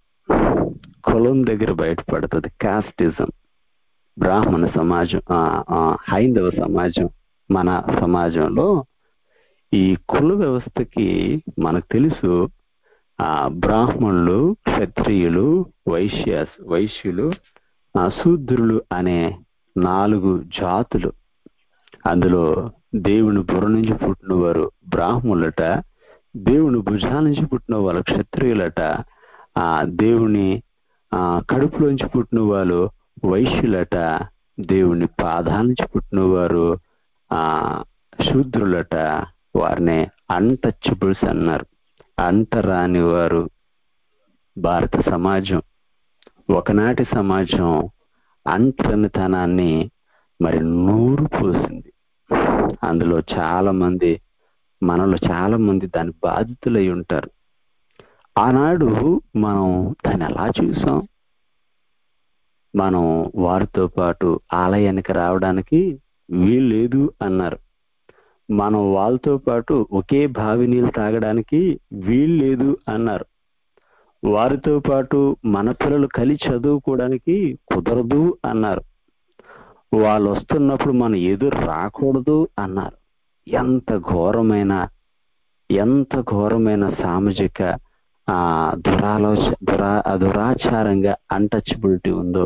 కులం దగ్గర బయటపడుతుంది కాస్టిజం బ్రాహ్మణ సమాజం ఆ, ఆ, హైందవ సమాజం మన సమాజంలో ఈ కుల వ్యవస్థకి మనకు తెలుసు ఆ బ్రాహ్మణులు క్షత్రియులు వైశ్యాస్ వైశ్యులు ఆ, శూద్రులు అనే నాలుగు జాతులు అందులో దేవుని బుర్ర నుంచి పుట్టిన వారు బ్రాహ్మణులట దేవుని భుజాల నుంచి పుట్టిన వాళ్ళు క్షత్రియులట ఆ దేవుని ఆ కడుపులోంచి పుట్టిన వాళ్ళు వైశ్యులట దేవుని పాదాల నుంచి పుట్టిన వారు ఆ శూద్రులట వారిని అన్టచబుల్స్ అన్నారు అంటరాని వారు భారత సమాజం ఒకనాటి సమాజం అంటనితనాన్ని మరి నూరు పోసింది అందులో చాలా మంది మనలో చాలా మంది దాని బాధితులై ఉంటారు ఆనాడు మనం దాన్ని ఎలా చూసాం మనం వారితో పాటు ఆలయానికి రావడానికి వీల్లేదు అన్నారు మనం వాళ్ళతో పాటు ఒకే బావి నీళ్ళు తాగడానికి వీల్లేదు అన్నారు వారితో పాటు మన పిల్లలు కలిసి చదువుకోవడానికి కుదరదు అన్నారు వాళ్ళు వస్తున్నప్పుడు మనం ఎదురు రాకూడదు అన్నారు ఎంత ఘోరమైన ఎంత ఘోరమైన సామాజిక ఆ దురాలోచ దురా దురాచారంగా అన్టచబిలిటీ ఉందో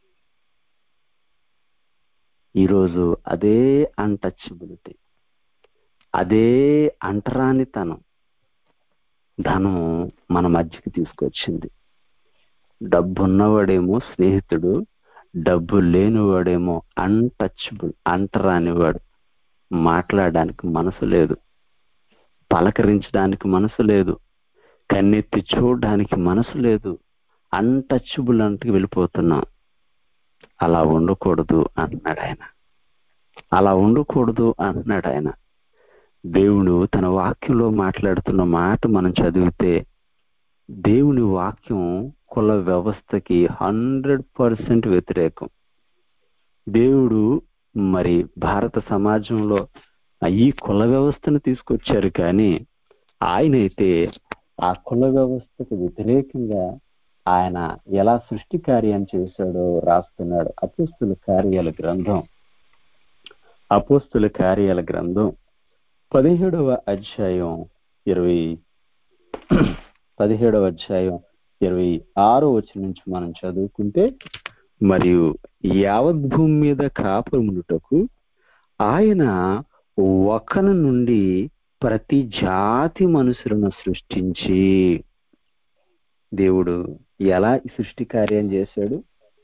ఈరోజు అదే అన్టచబిలిటీ అదే అంటరానితనం ధనం మన మధ్యకి తీసుకొచ్చింది డబ్బు ఉన్నవాడేమో స్నేహితుడు డబ్బు లేనివాడేమో అన్టచబుల్ అంటరానివాడు మాట్లాడడానికి మనసు లేదు పలకరించడానికి మనసు లేదు కన్నెత్తి చూడడానికి మనసు లేదు అన్టచబుల్ అంటే వెళ్ళిపోతున్నాం అలా ఉండకూడదు అంటున్నాడు ఆయన అలా ఉండకూడదు అంటున్నాడు ఆయన దేవుడు తన వాక్యంలో మాట్లాడుతున్న మాట మనం చదివితే దేవుని వాక్యం కుల వ్యవస్థకి హండ్రెడ్ పర్సెంట్ వ్యతిరేకం దేవుడు మరి భారత సమాజంలో ఈ కుల వ్యవస్థను తీసుకొచ్చారు కానీ ఆయనైతే ఆ కుల వ్యవస్థకు వ్యతిరేకంగా ఆయన ఎలా సృష్టి కార్యం చేశాడో రాస్తున్నాడు అపోస్తుల కార్యాల గ్రంథం అపోస్తుల కార్యాల గ్రంథం పదిహేడవ అధ్యాయం ఇరవై పదిహేడవ అధ్యాయం ఇరవై ఆరో వచ్చిన నుంచి మనం చదువుకుంటే మరియు యావత్ భూమి మీద కాపురమునుటకు ఆయన ఒకన నుండి ప్రతి జాతి మనుషులను సృష్టించి దేవుడు ఎలా ఈ సృష్టి కార్యం చేశాడు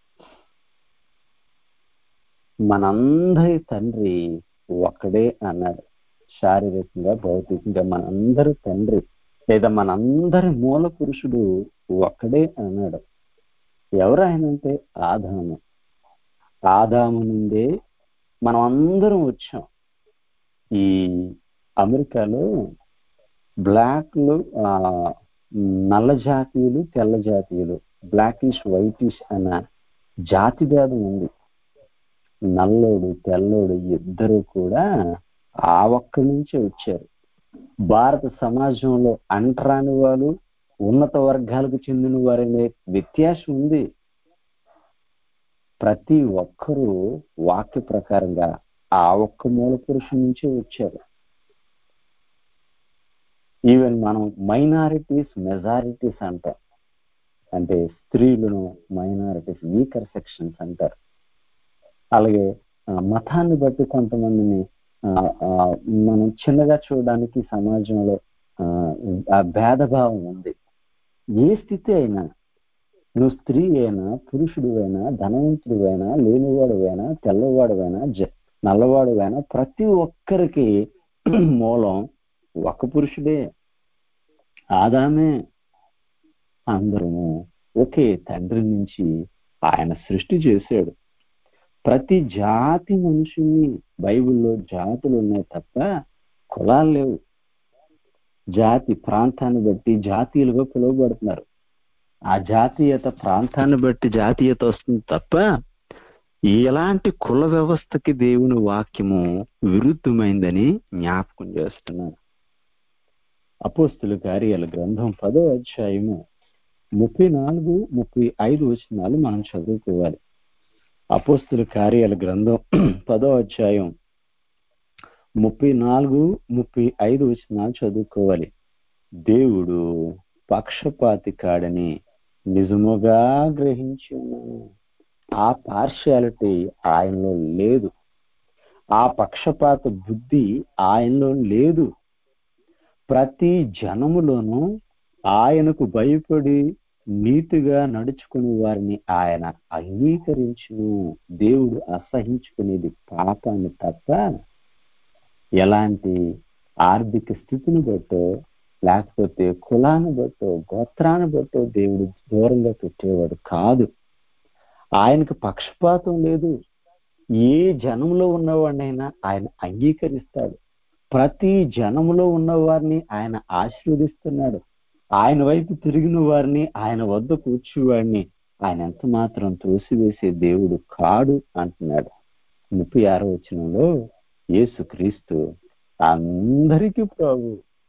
మనందరి తండ్రి ఒక్కడే అన్నాడు శారీరకంగా భౌతికంగా మనందరి తండ్రి లేదా మనందరి మూల పురుషుడు ఒక్కడే అన్నాడు ఎవరు ఆయన అంటే ఆదాము ఆదాము నుండే మనం అందరం వచ్చాం ఈ అమెరికాలో బ్లాక్లు నల్ల జాతీయులు తెల్ల జాతీయులు బ్లాకిష్ వైటిష్ అన్న జాతి భేదం ఉంది నల్లోడు తెల్లోడు ఇద్దరు కూడా ఆ ఒక్క నుంచే వచ్చారు భారత సమాజంలో అంటరాని వాళ్ళు ఉన్నత వర్గాలకు చెందిన వారనే వ్యత్యాసం ఉంది ప్రతి ఒక్కరూ వాక్య ప్రకారంగా ఆ ఒక్క మూల పురుషు నుంచే వచ్చారు ఈవెన్ మనం మైనారిటీస్ మెజారిటీస్ అంటాం అంటే స్త్రీలను మైనారిటీస్ వీకర్ సెక్షన్స్ అంటారు అలాగే మతాన్ని బట్టి కొంతమందిని మనం చిన్నగా చూడడానికి సమాజంలో ఆ భేదభావం ఉంది ఏ స్థితి అయినా నువ్వు స్త్రీ అయినా పురుషుడు అయినా ధనవంతుడు అయినా లేనివాడు అయినా తెల్లవాడు అయినా నల్లవాడు అయినా ప్రతి ఒక్కరికి మూలం ఒక పురుషుడే ఆదామే అందరము ఒకే తండ్రి నుంచి ఆయన సృష్టి చేశాడు ప్రతి జాతి మనుషుల్ని బైబిల్లో జాతులు ఉన్నాయి తప్ప కులాలు లేవు జాతి ప్రాంతాన్ని బట్టి జాతీయులుగా పిలువబడుతున్నారు ఆ జాతీయత ప్రాంతాన్ని బట్టి జాతీయత వస్తుంది తప్ప ఎలాంటి కుల వ్యవస్థకి దేవుని వాక్యము విరుద్ధమైందని జ్ఞాపకం చేస్తున్నాను అపోస్తుల కార్యాల గ్రంథం పదో అధ్యాయము ముప్పై నాలుగు ముప్పై ఐదు వచనాలు మనం చదువుకోవాలి అపోస్తుల కార్యాల గ్రంథం పదో అధ్యాయం ముప్పై నాలుగు ముప్పై ఐదు వచనాలు చదువుకోవాలి దేవుడు పక్షపాతి కాడని నిజముగా గ్రహించి ఉన్నాను ఆ పార్షియాలిటీ ఆయనలో లేదు ఆ పక్షపాత బుద్ధి ఆయనలో లేదు ప్రతి జనములోనూ ఆయనకు భయపడి నీతిగా నడుచుకుని వారిని ఆయన అంగీకరించును దేవుడు అసహించుకునేది పాపాన్ని తప్ప ఎలాంటి ఆర్థిక స్థితిని బట్టో లేకపోతే కులాన్ని బట్టో గోత్రాన్ని బట్టో దేవుడు దూరంగా పెట్టేవాడు కాదు ఆయనకు పక్షపాతం లేదు ఏ జనంలో ఉన్నవాడినైనా ఆయన అంగీకరిస్తాడు ప్రతి జనములో ఉన్నవారిని ఆయన ఆశీర్వదిస్తున్నాడు ఆయన వైపు తిరిగిన వారిని ఆయన వద్ద కూర్చువాడిని ఆయన ఎంత మాత్రం త్రోసివేసే దేవుడు కాడు అంటున్నాడు ముప్పై ఆరో వచనంలో యేసుక్రీస్తు అందరికీ ప్రభు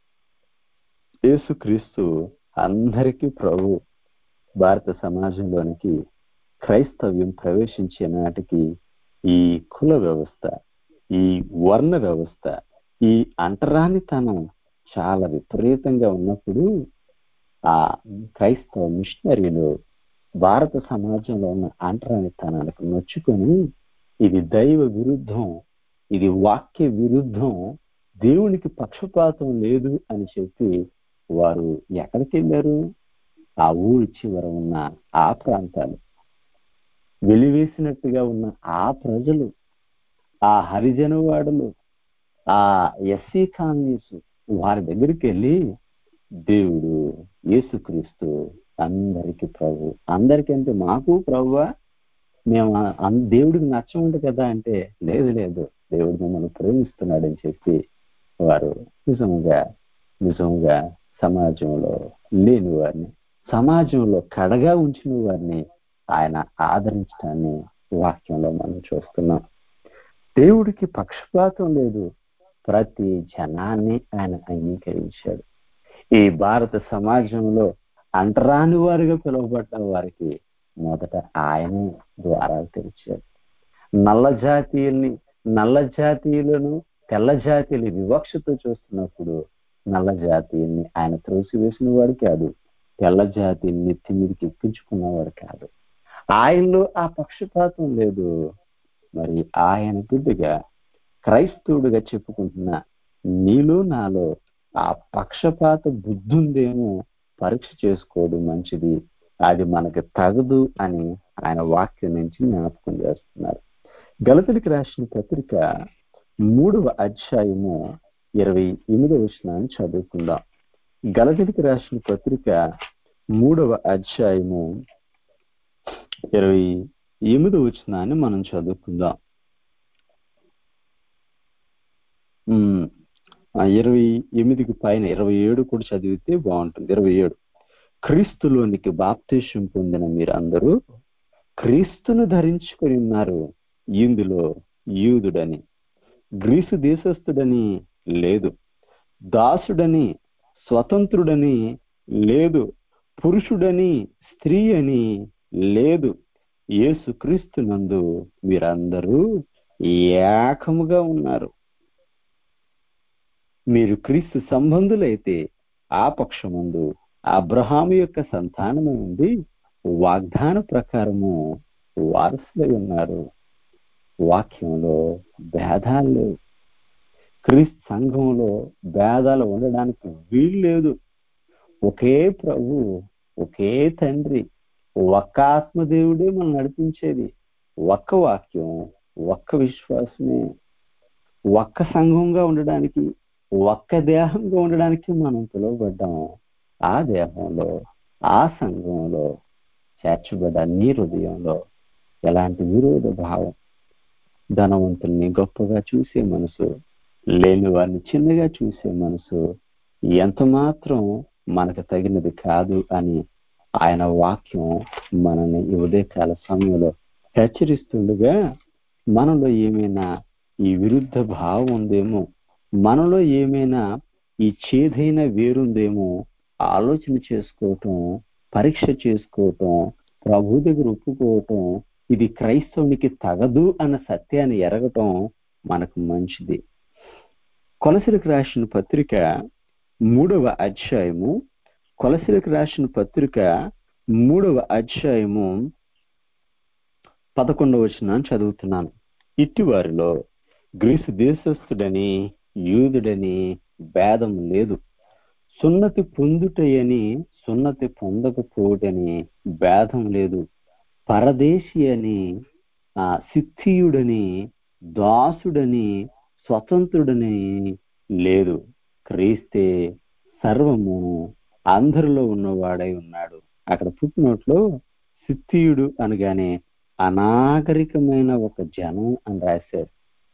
యేసుక్రీస్తు అందరికీ ప్రభు భారత సమాజంలోనికి క్రైస్తవ్యం ప్రవేశించే నాటికి ఈ కుల వ్యవస్థ ఈ వర్ణ వ్యవస్థ ఈ అంటరానితనం చాలా విపరీతంగా ఉన్నప్పుడు ఆ క్రైస్తవ మిషనరీలు భారత సమాజంలో ఉన్న అంటరానితనానికి నొచ్చుకొని ఇది దైవ విరుద్ధం ఇది వాక్య విరుద్ధం దేవునికి పక్షపాతం లేదు అని చెప్పి వారు ఎక్కడికి వెళ్ళారు ఆ ఊరి చివర ఉన్న ఆ ప్రాంతాలు వెలివేసినట్టుగా ఉన్న ఆ ప్రజలు ఆ హరిజన వాడలు ఆ ఎస్సీ కాలనీస్ వారి దగ్గరికి వెళ్ళి దేవుడు యేసుక్రీస్తు అందరికి ప్రభు అందరికంటే మాకు ప్రభువా మేము ఆ- అన్- దేవుడికి నచ్చముంది కదా అంటే లేదు లేదు దేవుడు మిమ్మల్ని ప్రేమిస్తున్నాడని చెప్పి వారు నిజంగా నిజంగా సమాజంలో లేని వారిని సమాజంలో కడగా ఉంచిన వారిని ఆయన ఆదరించడాన్ని వాక్యంలో మనం చూస్తున్నాం దేవుడికి పక్షపాతం లేదు ప్రతి జనాన్ని ఆయన అంగీకరించాడు ఈ భారత సమాజంలో అంటరాని వారిగా పిలువబడ్డ వారికి మొదట ఆయనే ద్వారాలు తెరిచాడు నల్ల జాతీయుల్ని నల్ల జాతీయులను తెల్ల జాతీయులు వివక్షతో చూస్తున్నప్పుడు నల్ల జాతీయుల్ని ఆయన త్రోసివేసిన వాడు కాదు తెల్ల జాతీయుని నెత్తి మీదకి ఎక్కించుకున్నవాడు కాదు ఆయనలో ఆ పక్షపాతం లేదు మరి ఆయన బిడ్డగా క్రైస్తవుడిగా చెప్పుకుంటున్న నీలో నాలో ఆ పక్షపాత బుద్ధి ఉందేమో పరీక్ష చేసుకోవడం మంచిది అది మనకి తగదు అని ఆయన వాక్యం నుంచి జ్ఞాపకం చేస్తున్నారు గలతుడికి రాసిన పత్రిక మూడవ అధ్యాయము ఇరవై ఎనిమిదవ వచనాన్ని చదువుకుందాం గలతుడికి రాసిన పత్రిక మూడవ అధ్యాయము ఇరవై ఎనిమిదవ వచనాన్ని మనం చదువుకుందాం ఉమ్, ఆ ఇరవై ఎనిమిదికి పైన ఇరవై ఏడు కూడా చదివితే బాగుంటుంది ఇరవై ఏడు క్రీస్తులోనికి బాప్తీసం పొందిన మీరందరూ క్రీస్తును ధరించుకొని ఉన్నారు ఇందులో యూదుడని గ్రీసు దేశస్థుడని లేదు దాసుడని స్వతంత్రుడని లేదు పురుషుడని స్త్రీ అని లేదు యేసుక్రీస్తునందు మీరందరూ ఏకముగా ఉన్నారు మీరు క్రీస్తు సంబంధులైతే ఆ పక్షమందు అబ్రహాము యొక్క సంతానము ఉంది వాగ్దాన ప్రకారము వారసులై ఉన్నారు వాక్యంలో భేదాలు లేవు క్రీస్తు సంఘంలో భేదాలు ఉండడానికి వీలు లేదు ఒకే ప్రభు ఒకే తండ్రి ఒక్క ఆత్మదేవుడే మనం నడిపించేది ఒక్క వాక్యం ఒక్క విశ్వాసమే ఒక్క సంఘంగా ఉండడానికి ఒక్క దేహంగా ఉండడానికి మనం పిలువబడ్డాం ఆ దేహంలో ఆ సంఘంలో చేర్చబడ్డ నీ హృదయంలో ఎలాంటి విరోధ భావం ధనవంతుల్ని గొప్పగా చూసే మనసు లేని వారిని చిన్నగా చూసే మనసు ఎంత మాత్రం మనకు తగినది కాదు అని ఆయన వాక్యం మనల్ని ఈ ఉదయకాల సమయంలో హెచ్చరిస్తుండగా మనలో ఏమైనా ఈ విరుద్ధ భావం ఉందేమో మనలో ఏమైనా ఈ చేదైన వేరుందేమో ఆలోచన చేసుకోవటం పరీక్ష చేసుకోవటం ప్రభు దగ్గర ఒప్పుకోవటం ఇది క్రైస్తవునికి తగదు అన్న సత్యాన్ని ఎరగటం మనకు మంచిది కొలసలకు రాసిన పత్రిక మూడవ అధ్యాయము కొలసలకు రాసిన పత్రిక మూడవ అధ్యాయము పదకొండవ వచనం చదువుతున్నాను ఇట్టి వారిలో గ్రీసు దేశస్థుడని యూదుడని భేదం లేదు సున్నతి పొందుటయని సున్నతి పొందకపోవటని భేదం లేదు పరదేశి అని ఆ సిద్ధియుడని దాసుడని స్వతంత్రుడని లేదు క్రీస్తే సర్వము అందరిలో ఉన్నవాడై ఉన్నాడు అక్కడ పుట్టినట్లో సిద్ధియుడు అనగానే అనాగరికమైన ఒక జనం అని రాశారు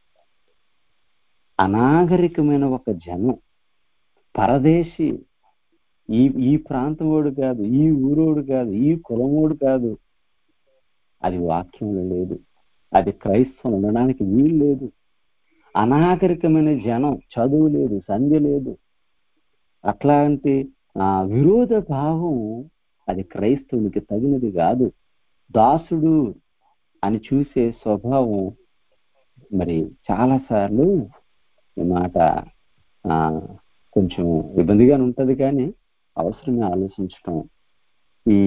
అనాగరికమైన ఒక జనం పరదేశి ఈ ఈ ప్రాంతమోడు కాదు ఈ ఊరోడు కాదు ఈ కులమోడు కాదు అది వాక్యంలో లేదు అది క్రైస్తవం ఉండడానికి వీలు లేదు అనాగరికమైన జనం చదువు లేదు సంధ్య లేదు అట్లాంటి ఆ విరోధ భావం అది క్రైస్తవునికి తగినది కాదు దాసుడు అని చూసే స్వభావం మరి చాలా సార్లు ఈ మాట ఆ కొంచెం ఇబ్బందిగానే ఉంటది కానీ అవసరమే ఆలోచించటం ఈ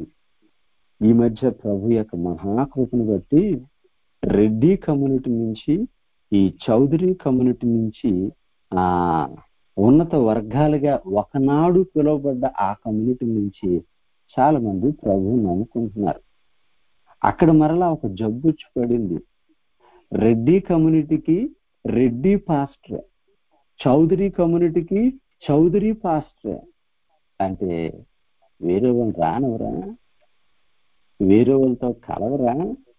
ఈ మధ్య ప్రభు యొక్క మహాకృపను బట్టి రెడ్డి కమ్యూనిటీ నుంచి ఈ చౌదరి కమ్యూనిటీ నుంచి ఆ ఉన్నత వర్గాలుగా ఒకనాడు పిలువబడ్డ ఆ కమ్యూనిటీ నుంచి చాలా మంది ప్రభు నమ్ముకుంటున్నారు అక్కడ మరలా ఒక జబ్బు వచ్చి పడింది రెడ్డి కమ్యూనిటీకి రెడ్డి పాస్టర్ చౌదరి కమ్యూనిటీకి చౌదరి పాస్టర్ అంటే వేరే వాళ్ళు రానవరా వేరే వాళ్ళతో కలవరా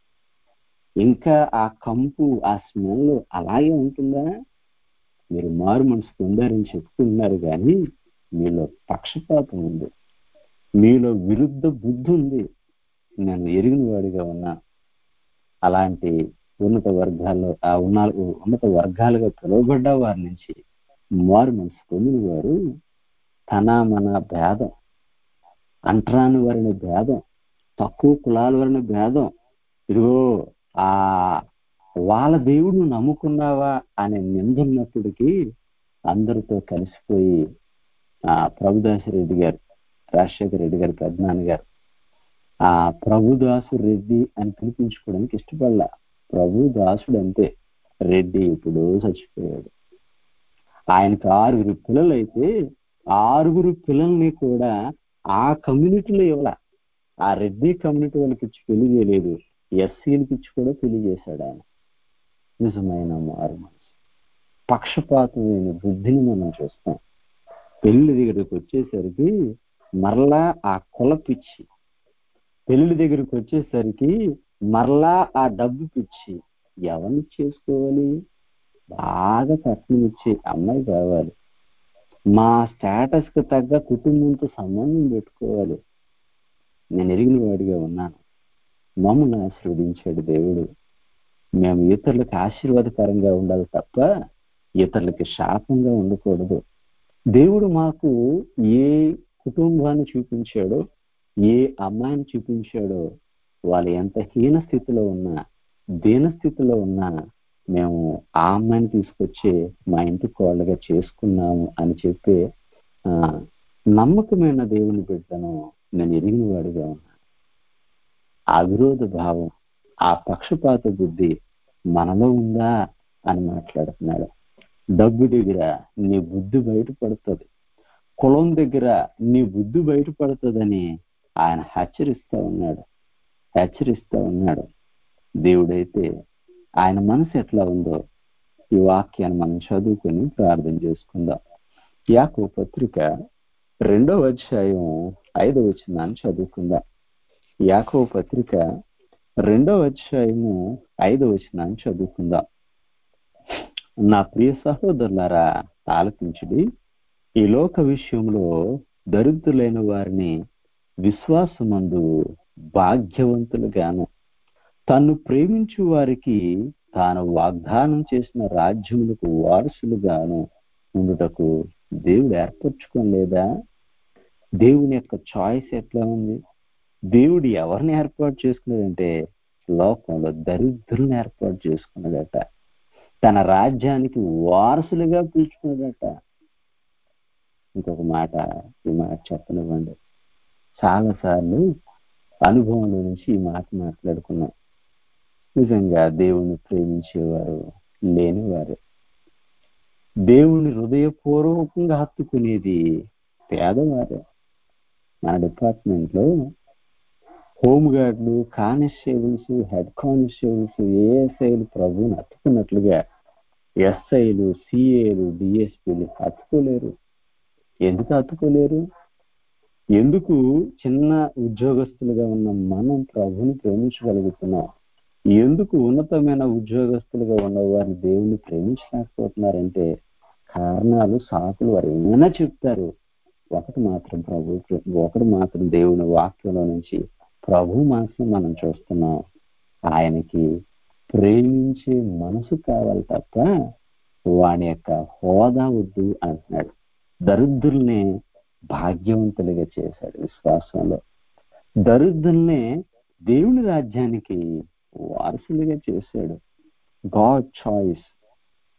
ఇంకా ఆ కంపు ఆ స్మెల్ అలాగే ఉంటుందా మీరు మారు మనసు పొందారని చెప్పుకుంటున్నారు కానీ మీలో పక్షపాతం ఉంది మీలో విరుద్ధ బుద్ధి ఉంది నేను ఎరిగిన వాడిగా ఉన్నా అలాంటి ఉన్నత వర్గాల్లో ఆ ఉన్న ఉన్నత వర్గాలుగా పిలువబడ్డ వారి నుంచి మారు మనసు పొందిన వారు తన మన భేదం అంటరాని వారిని భేదం తక్కువ కులాల వారిని భేదం ఇదిగో ఆ వాళ్ళ దేవుడు నమ్ముకున్నావా అనే నిందున్నప్పటికీ అందరితో కలిసిపోయి ఆ ప్రభుదాసు రెడ్డి గారు రాజశేఖర రెడ్డి గారి పెద్దనాన్న గారు ఆ ప్రభుదాసు రెడ్డి అని పిలిపించుకోవడానికి ఇష్టపడలా ప్రభు దాసుడు అంతే రెడ్డి ఇప్పుడు చచ్చిపోయాడు ఆయనకు ఆరుగురు పిల్లలు అయితే ఆరుగురు పిల్లల్ని కూడా ఆ కమ్యూనిటీలో ఇవ్వాల ఆ రెడ్డి కమ్యూనిటీ వాళ్ళకి ఇచ్చి పెళ్లి చేయలేదు ఎస్సీలకి ఇచ్చి కూడా పెళ్లి చేశాడు ఆయన నిజమైన మారు మనసు పక్షపాతమైన బుద్ధిని మనం చూస్తాం పెళ్లి దగ్గరికి వచ్చేసరికి మరలా ఆ కుల పిచ్చి పెళ్లి దగ్గరికి వచ్చేసరికి మరలా ఆ డబ్బు పిచ్చి ఎవరిని చేసుకోవాలి బాగా కట్నం ఇచ్చే అమ్మాయి కావాలి మా స్టేటస్ కి తగ్గ కుటుంబంతో సంబంధం పెట్టుకోవాలి నేను ఎరిగిన వాడిగా ఉన్నాను మమ్మల్ని ఆశీర్వదించాడు దేవుడు మేము ఇతరులకు ఆశీర్వాదకరంగా ఉండాలి తప్ప ఇతరులకి శాపంగా ఉండకూడదు దేవుడు మాకు ఏ కుటుంబాన్ని చూపించాడో ఏ అమ్మాయిని చూపించాడో వాళ్ళు ఎంత హీన స్థితిలో ఉన్నా దీన స్థితిలో ఉన్నా మేము ఆ అమ్మాయిని తీసుకొచ్చి మా ఇంటి కోళ్ళగా చేసుకున్నాము అని చెప్పి ఆ నమ్మకమైన దేవుని బిడ్డను నేను ఎరిగిన వాడిగా ఉన్నాను ఆ విరోధ భావం ఆ పక్షపాత బుద్ధి మనలో ఉందా అని మాట్లాడుతున్నాడు డబ్బు దగ్గర నీ బుద్ధి బయటపడుతుంది కులం దగ్గర నీ బుద్ధి బయటపడుతుందని ఆయన హెచ్చరిస్తా ఉన్నాడు హెచ్చరిస్తా ఉన్నాడు దేవుడైతే ఆయన మనసు ఎట్లా ఉందో ఈ వాక్యాన్ని మనం చదువుకొని ప్రార్థన చేసుకుందాం యాకో పత్రిక రెండవ అధ్యాయం ఐదవ వచనాన్ని చదువుకుందాం యాకో పత్రిక రెండవ అధ్యాయము ఐదవ వచనాన్ని చదువుకుందాం నా ప్రియ సహోదరులారా ఆలకించుడి ఈ లోక విషయంలో దరిద్రులైన వారిని విశ్వాసమందు భాగ్యవంతులుగాను తన్ను ప్రేమించు వారికి తాను వాగ్దానం చేసిన రాజ్యములకు వారసులుగాను ఉండుటకు దేవుడు ఏర్పరచుకోలేదా దేవుని యొక్క చాయిస్ ఎట్లా ఉంది దేవుడు ఎవరిని ఏర్పాటు చేసుకున్నాడంటే లోకంలో దరిద్రులను ఏర్పాటు చేసుకున్నాడట తన రాజ్యానికి వారసులుగా పిలుచుకున్నాడట ఇంకొక మాట ఈ మాట చెప్పనివ్వండి చాలాసార్లు అనుభవంలో నుంచి ఈ మాట మాట్లాడుకున్నాం నిజంగా దేవుణ్ణి ప్రేమించేవారు లేనివారు దేవుని హృదయపూర్వకంగా హత్తుకునేది పేదవారే మన డిపార్ట్మెంట్ లో హోమ్ గార్డులు కానిస్టేబుల్స్ హెడ్ కానిస్టేబుల్స్ ఏఎస్ఐలు ప్రభువుని హత్తుకున్నట్లుగా ఎస్ఐలు సిఏలు డిఎస్పీలు హత్తుకోలేరు ఎందుకు హత్తుకోలేరు ఎందుకు చిన్న ఉద్యోగస్తులుగా ఉన్న మనం ప్రభుని ప్రేమించగలుగుతున్నాం ఎందుకు ఉన్నతమైన ఉద్యోగస్తులుగా ఉన్న వారిని దేవుని ప్రేమించలేకపోతున్నారంటే కారణాలు సాకులు వారు ఏమైనా చెప్తారు ఒకటి మాత్రం ప్రభు ఒకటి మాత్రం దేవుని వాక్యంలో నుంచి ప్రభు మాత్రం మనం చూస్తున్నాం ఆయనకి ప్రేమించే మనసు కావాలి తప్ప వాని యొక్క హోదా వద్దు అంటున్నాడు దరిద్రుల్ని భాగ్యవంతులుగా చేశాడు విశ్వాసంలో దరిద్రుల్నే దేవుని రాజ్యానికి వారసులుగా చేశాడు గాడ్ చాయిస్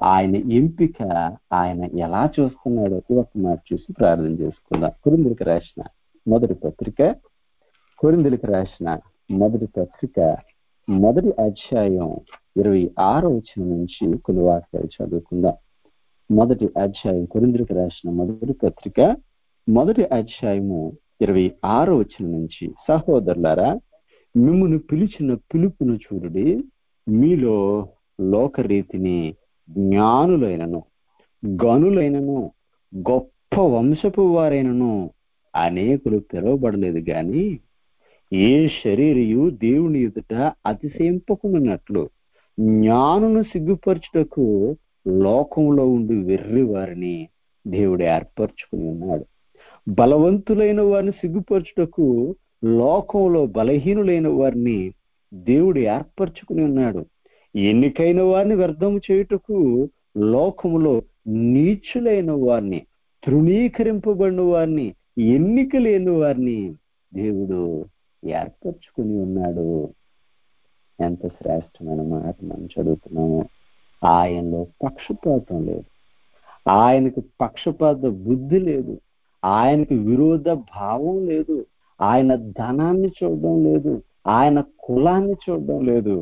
ఆయన ఎంపిక ఆయన ఎలా చూస్తున్నాడో ఒక మాట చూసి ప్రార్థన చేసుకుందాం కురిందులకు రాసిన మొదటి పత్రిక కొరిందులకు రాసిన మొదటి పత్రిక మొదటి అధ్యాయం ఇరవై ఆరో వచ్చిన నుంచి కొన్ని వాక్యాలు చదువుకుందాం మొదటి అధ్యాయం కొరిందులకు రాసిన మొదటి పత్రిక మొదటి అధ్యాయము ఇరవై ఆరో వచ్చిన నుంచి సహోదరులారా మిమ్మల్ని పిలిచిన పిలుపును చూడుడి మీలో లోకరీతిని జ్ఞానులైనను గనులైనను గొప్ప వంశపు వారైనను అనేకులు పిలువబడలేదు గాని ఏ శరీరయు దేవుని ఎదుట అతిశయింపకున్నట్లు జ్ఞానును సిగ్గుపరచుటకు లోకంలో ఉండి వెర్రి వారిని దేవుడు ఏర్పరచుకుని ఉన్నాడు బలవంతులైన వారిని సిగ్గుపరచుటకు లోకంలో బలహీనులైన వారిని దేవుడు ఏర్పరచుకుని ఉన్నాడు ఎన్నికైన వారిని వ్యర్థము చేయుటకు లోకములో నీచులైన వారిని తృణీకరింపబడిన వారిని ఎన్నిక లేని వారిని దేవుడు ఏర్పరచుకుని ఉన్నాడు ఎంత శ్రేష్టమైన మాట మనం చదువుతున్నాము ఆయనలో పక్షపాతం లేదు ఆయనకు పక్షపాత బుద్ధి లేదు ఆయనకు విరోధ భావం లేదు ఆయన ధనాన్ని చూడడం లేదు ఆయన కులాన్ని చూడడం లేదు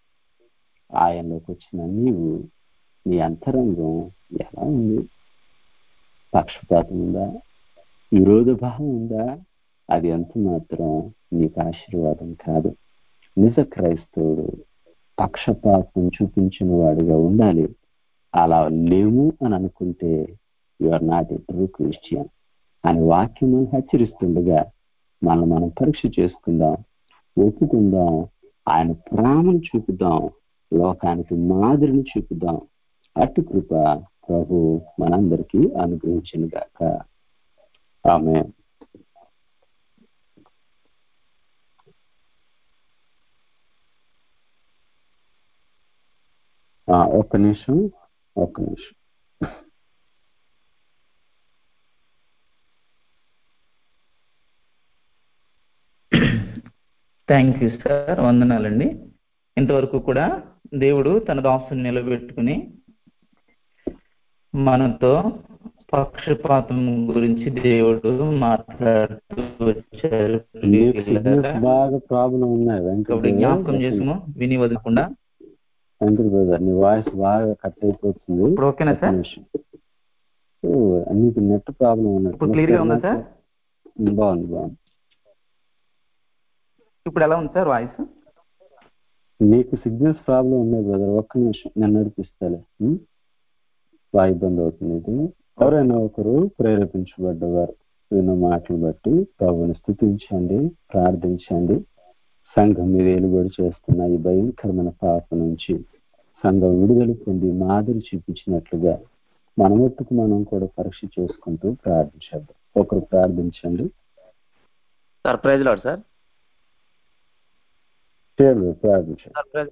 ఆయనలోకి వచ్చిన నీవు నీ అంతరంగం ఎలా ఉంది పక్షపాతం ఉందా విరోధ భావం ఉందా అది ఎంత మాత్రం నీకు ఆశీర్వాదం కాదు నిజ క్రైస్తవుడు పక్షపాతం చూపించిన వాడిగా ఉండాలి అలా లేము అని అనుకుంటే you are not a true Christian అని వాక్యం హెచ్చరిస్తుండగా మనం మనం పరీక్ష చేసుకుందాం ఒప్పుకుందాం ఆయన ప్రేమను చూపుదాం లోకానికి మాదిరిని చూపుదాం అటు కృప ప్రభు మనందరికీ అనుగ్రహించిన గాక ఆమె ఒక్క నిమిషం ఒక్క నిమిషం థ్యాంక్ యూ సార్ వందనాలండి ఇంతవరకు కూడా దేవుడు తన దాసుని నిలబెట్టుకుని మనతో పక్షపాతం గురించి దేవుడు మాట్లాడుతూ వచ్చారు నీకు సిగ్నల్స్ బాగా ప్రాబ్లం ఉన్నాయి ఇప్పుడు వెంకట జ్ఞాపకం చేసుము విని వదలకుండా వెంకట బ్రదర్ నీ వాయిస్ బాగా కట్ అయిపోతుంది ఇప్పుడు ఓకేనా ఒక్క సార్ నిమిషం. ఓ, నీకు నెట్ ప్రాబ్లం ఉన్నట్టు ఇప్పుడు క్లియర్ గా ఉందా సార్ బాగుంది బాగుంది ఇప్పుడు ఎలా ఉంది సార్ వాయిస్ నీకు సిగ్నల్స్ ప్రాబ్లం ఉన్నాయి బ్రదర్ ఒక్క నిమిషం నేను నడిపిస్తాలే ఉం? బాగా ఇబ్బంది అవుతుంది ఇది ఎవరైనా ఒకరు ప్రేరేపించబడ్డవారు విన్న మాటలు బట్టి ప్రభుని స్థుతించండి ప్రార్థించండి సంఘం మీద ఏలుబడి చేస్తున్న ఈ భయంకరమైన పాప నుంచి సంఘం విడుదల పొంది మాదిరి చూపించినట్లుగా మన మట్టుకు మనం కూడా పరీక్ష చేసుకుంటూ ప్రార్థించేద్దాం ఒకరు ప్రార్థించండి సార్ ప్రైజ్ లాడ్ సార్ చేయండి ప్రార్థించండి సార్ ప్రైజ్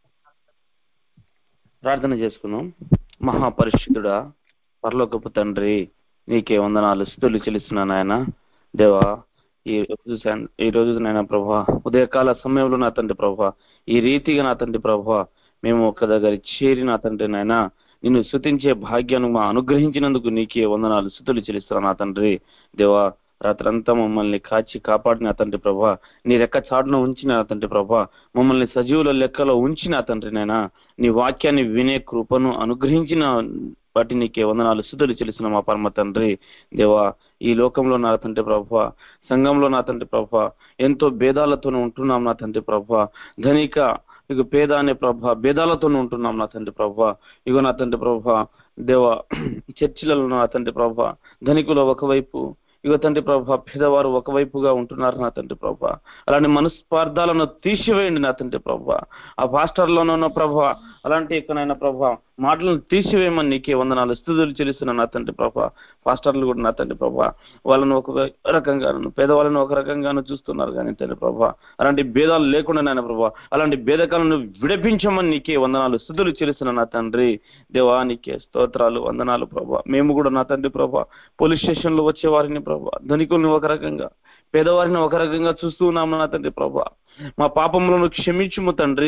ప్రార్థన చేసుకుందాం మహాపరిశుద్ధుడా పరలోకపు తండ్రి నీకే వందనాలు స్థుతులు చెల్లిస్తున్నాను ఆయన దేవా ఈ రోజు సాయం- ఈ రోజు నాయన ప్రభా ఉదయకాల సమయంలో నా తండ్రి ప్రభా ఈ రీతిగా నా తండ్రి ప్రభా మేము ఒక దగ్గర చేరి నా తండ్రి నాయన నిన్ను స్థుతించే భాగ్యాన్ని మా అనుగ్రహించినందుకు నీకే వందనాలు స్థుతులు చెల్లిస్తున్నాను నా తండ్రి దేవా రాత్రంతా మమ్మల్ని కాచి కాపాడిన తండ్రి ప్రభా నీ రెక్క చాటున ఉంచిన తండ్రి ప్రభా మమ్మల్ని సజీవుల లెక్కలో ఉంచిన తండ్రి నాయనా నీ వాక్యాన్ని వినే కృపను అనుగ్రహించిన వాటి నీకే వందనాలు స్థుతులు చెల్లిసిన మా పరమ తండ్రి దేవా ఈ లోకంలో నా తండ్రి ప్రభా సంఘంలో నా తండ్రి ప్రభా ఎంతో భేదాలతో ఉంటున్నాం నా తండ్రి ప్రభా ధనిక ఇక పేద అనే ప్రభా భేదాలతో ఉంటున్నాం నా తండ్రి ప్రభా ఇగో నా తండ్రి ప్రభా దేవా చర్చిలలో నా తండ్రి ప్రభా ధనికులు ఒకవైపు ఇగో తండ్రి ప్రభా పేదవారు ఒకవైపుగా ఉంటున్నారు నా తండ్రి ప్రభా అలాంటి మనస్పార్థాలను తీసివేయండి నా తండ్రి ప్రభా ఆ పాస్టర్లోనూ ప్రభా అలాంటి ఇకనైనా ప్రభా మాటలను తీసివేయమని నీకే వందనాలు స్థుతులు చెల్లిస్తున్నా నా తండ్రి ప్రభా పాస్టర్లు కూడా నా తండ్రి ప్రభా వాళ్ళను ఒక రకంగాను పేదవాళ్ళను ఒక రకంగాను చూస్తున్నారు కానీ తండ్రి ప్రభా అలాంటి భేదాలు లేకుండా నాయన ప్రభా అలాంటి భేదకాలను విడిపించమని నీకే వందనాలు స్థుతులు చెల్లిస్తున్నా నా తండ్రి దేవా నీకే స్తోత్రాలు వందనాలు ప్రభా మేము కూడా నా తండ్రి ప్రభా పోలీస్ స్టేషన్ లో వచ్చే వారిని ప్రభా ధనికుల్ని ఒక రకంగా పేదవారిని ఒక రకంగా చూస్తూ ఉన్నాము నా తండ్రి ప్రభా మా పాపములను క్షమించుము తండ్రి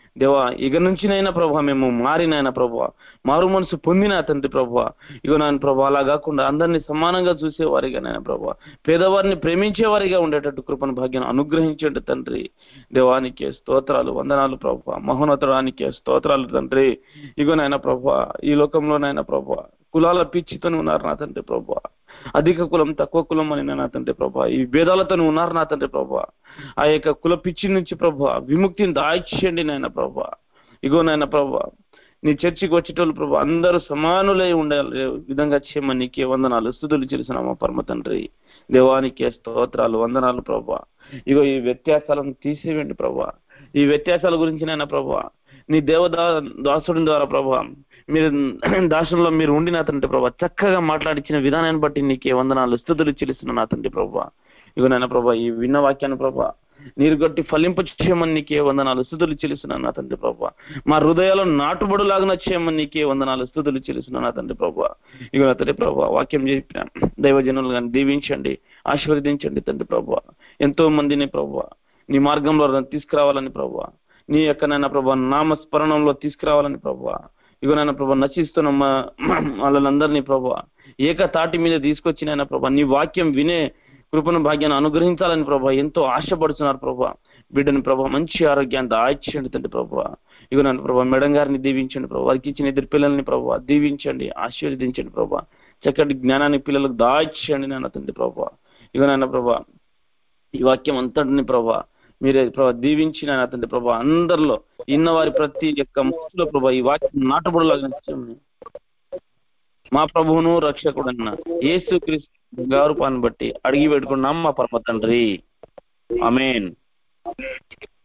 దేవా ఇక నుంచినైనా ప్రభా మేము మారినైనా ప్రభా మారు మనసు పొందిన తండ్రి ప్రభా ఇక నాయన ప్రభా అలా కాకుండా అందరినీ సమానంగా చూసేవారిగా నాయన ప్రభా పేదవారిని ప్రేమించేవారిగా ఉండేటట్టు కృపను భాగ్యం అనుగ్రహించండి తండ్రి దేవానికి స్తోత్రాలు వందనాలు ప్రభా మహోన్నతరానికి స్తోత్రాలు తండ్రి ఇగో నాయన ప్రభా ఈ లోకంలో నాయన ప్రభా కులాల పిచ్చితో ఉన్నారు నా తండ్రి ప్రభా అధిక కులం తక్కువ కులం అని నా తండ్రి ప్రభా ఈ భేదాలతో ఉన్నారు నా తండ్రి ప్రభా ఆ యొక్క కుల పిచ్చి నుంచి ప్రభా విముక్తిని దాయిచేయండి నాయన ప్రభా ఇగో నాయన ప్రభా నీ చర్చికి వచ్చేటోళ్ళు ప్రభా అందరూ సమానులై ఉండే విధంగా చేయమని నీకే వందనాలు స్థుతులు చేసిన పరమ తండ్రి దేవానికి స్తోత్రాలు వందనాలు ప్రభా ఇగో ఈ వ్యత్యాసాలను తీసేయండి ప్రభా ఈ వ్యత్యాసాల గురించి నాయన ప్రభా నీ దేవదా దాసుడి ద్వారా ప్రభా మీరు దాసుల్లో మీరు ఉండిన తండ్రి ప్రభా చక్కగా మాట్లాడించిన విధానాన్ని బట్టి నీకే వందనాలు స్థుతులు చెల్లిస్తున్న నా తండ్రి ప్రభా ఇగో నాయన ప్రభా ఈ విన్న వాక్యాన్ని ప్రభా నీరు గట్టి ఫలింప చేయమని నీకే వందనాలు స్థుతులు చెల్లిస్తున్నాను నా తండ్రి ప్రభా మా హృదయాలు నాటుబడులాగా చేయమని నీకే వందనాలు స్థుతులు చెల్లిస్తున్నాను నా తండ్రి ప్రభా ఇగో నా తండ్రి ప్రభా వాక్యం చెప్పిన దైవజనులు కానీ దీవించండి ఆశీర్వదించండి తండ్రి ప్రభా ఎంతో మందిని ప్రభా నీ మార్గంలో తీసుకురావాలని ప్రభా నీ యొక్క నాయన ప్రభా నామస్మరణంలో తీసుకురావాలని ప్రభా ఇగో నాయన ప్రభా నశిస్తున్న మా- వాళ్ళందరినీ ప్రభా ఏక తాటి మీద తీసుకొచ్చి నాయన ప్రభా నీ వాక్యం వినే కృపను భాగ్యాన్ని అనుగ్రహించాలని ప్రభా ఎంతో ఆశపడుతున్నారు ప్రభా బిడ్డని ప్రభా మంచి ఆరోగ్యాన్ని దాయిచ్చండి తండ్రి ప్రభా ఇగో నన్ను ప్రభా మేడం గారిని దీవించండి ప్రభా వారికి ఇచ్చిన ఇద్దరు పిల్లల్ని ప్రభా దీవించండి ఆశీర్వదించండి ప్రభా చక్కటి జ్ఞానాన్ని పిల్లలకు దాయిచ్చండి నాన్న తండ్రి ప్రభా ఇగో నాన్న ప్రభా ఈ వాక్యం అంతటిని ప్రభా మీరే ప్రభా దీవించి నాయన తండ్రి ప్రభా అందరిలో ఇన్న వారి ప్రతి యొక్క మనసులో ప్రభా ఈ వాక్యం నాటబడులాగా నిత్యం మా ప్రభువును రక్షకుడన్న యేసు క్రీస్తు గౌరవాన్ని బట్టి అడిగి పెట్టుకున్నాం మా పరమ తండ్రి అమేన్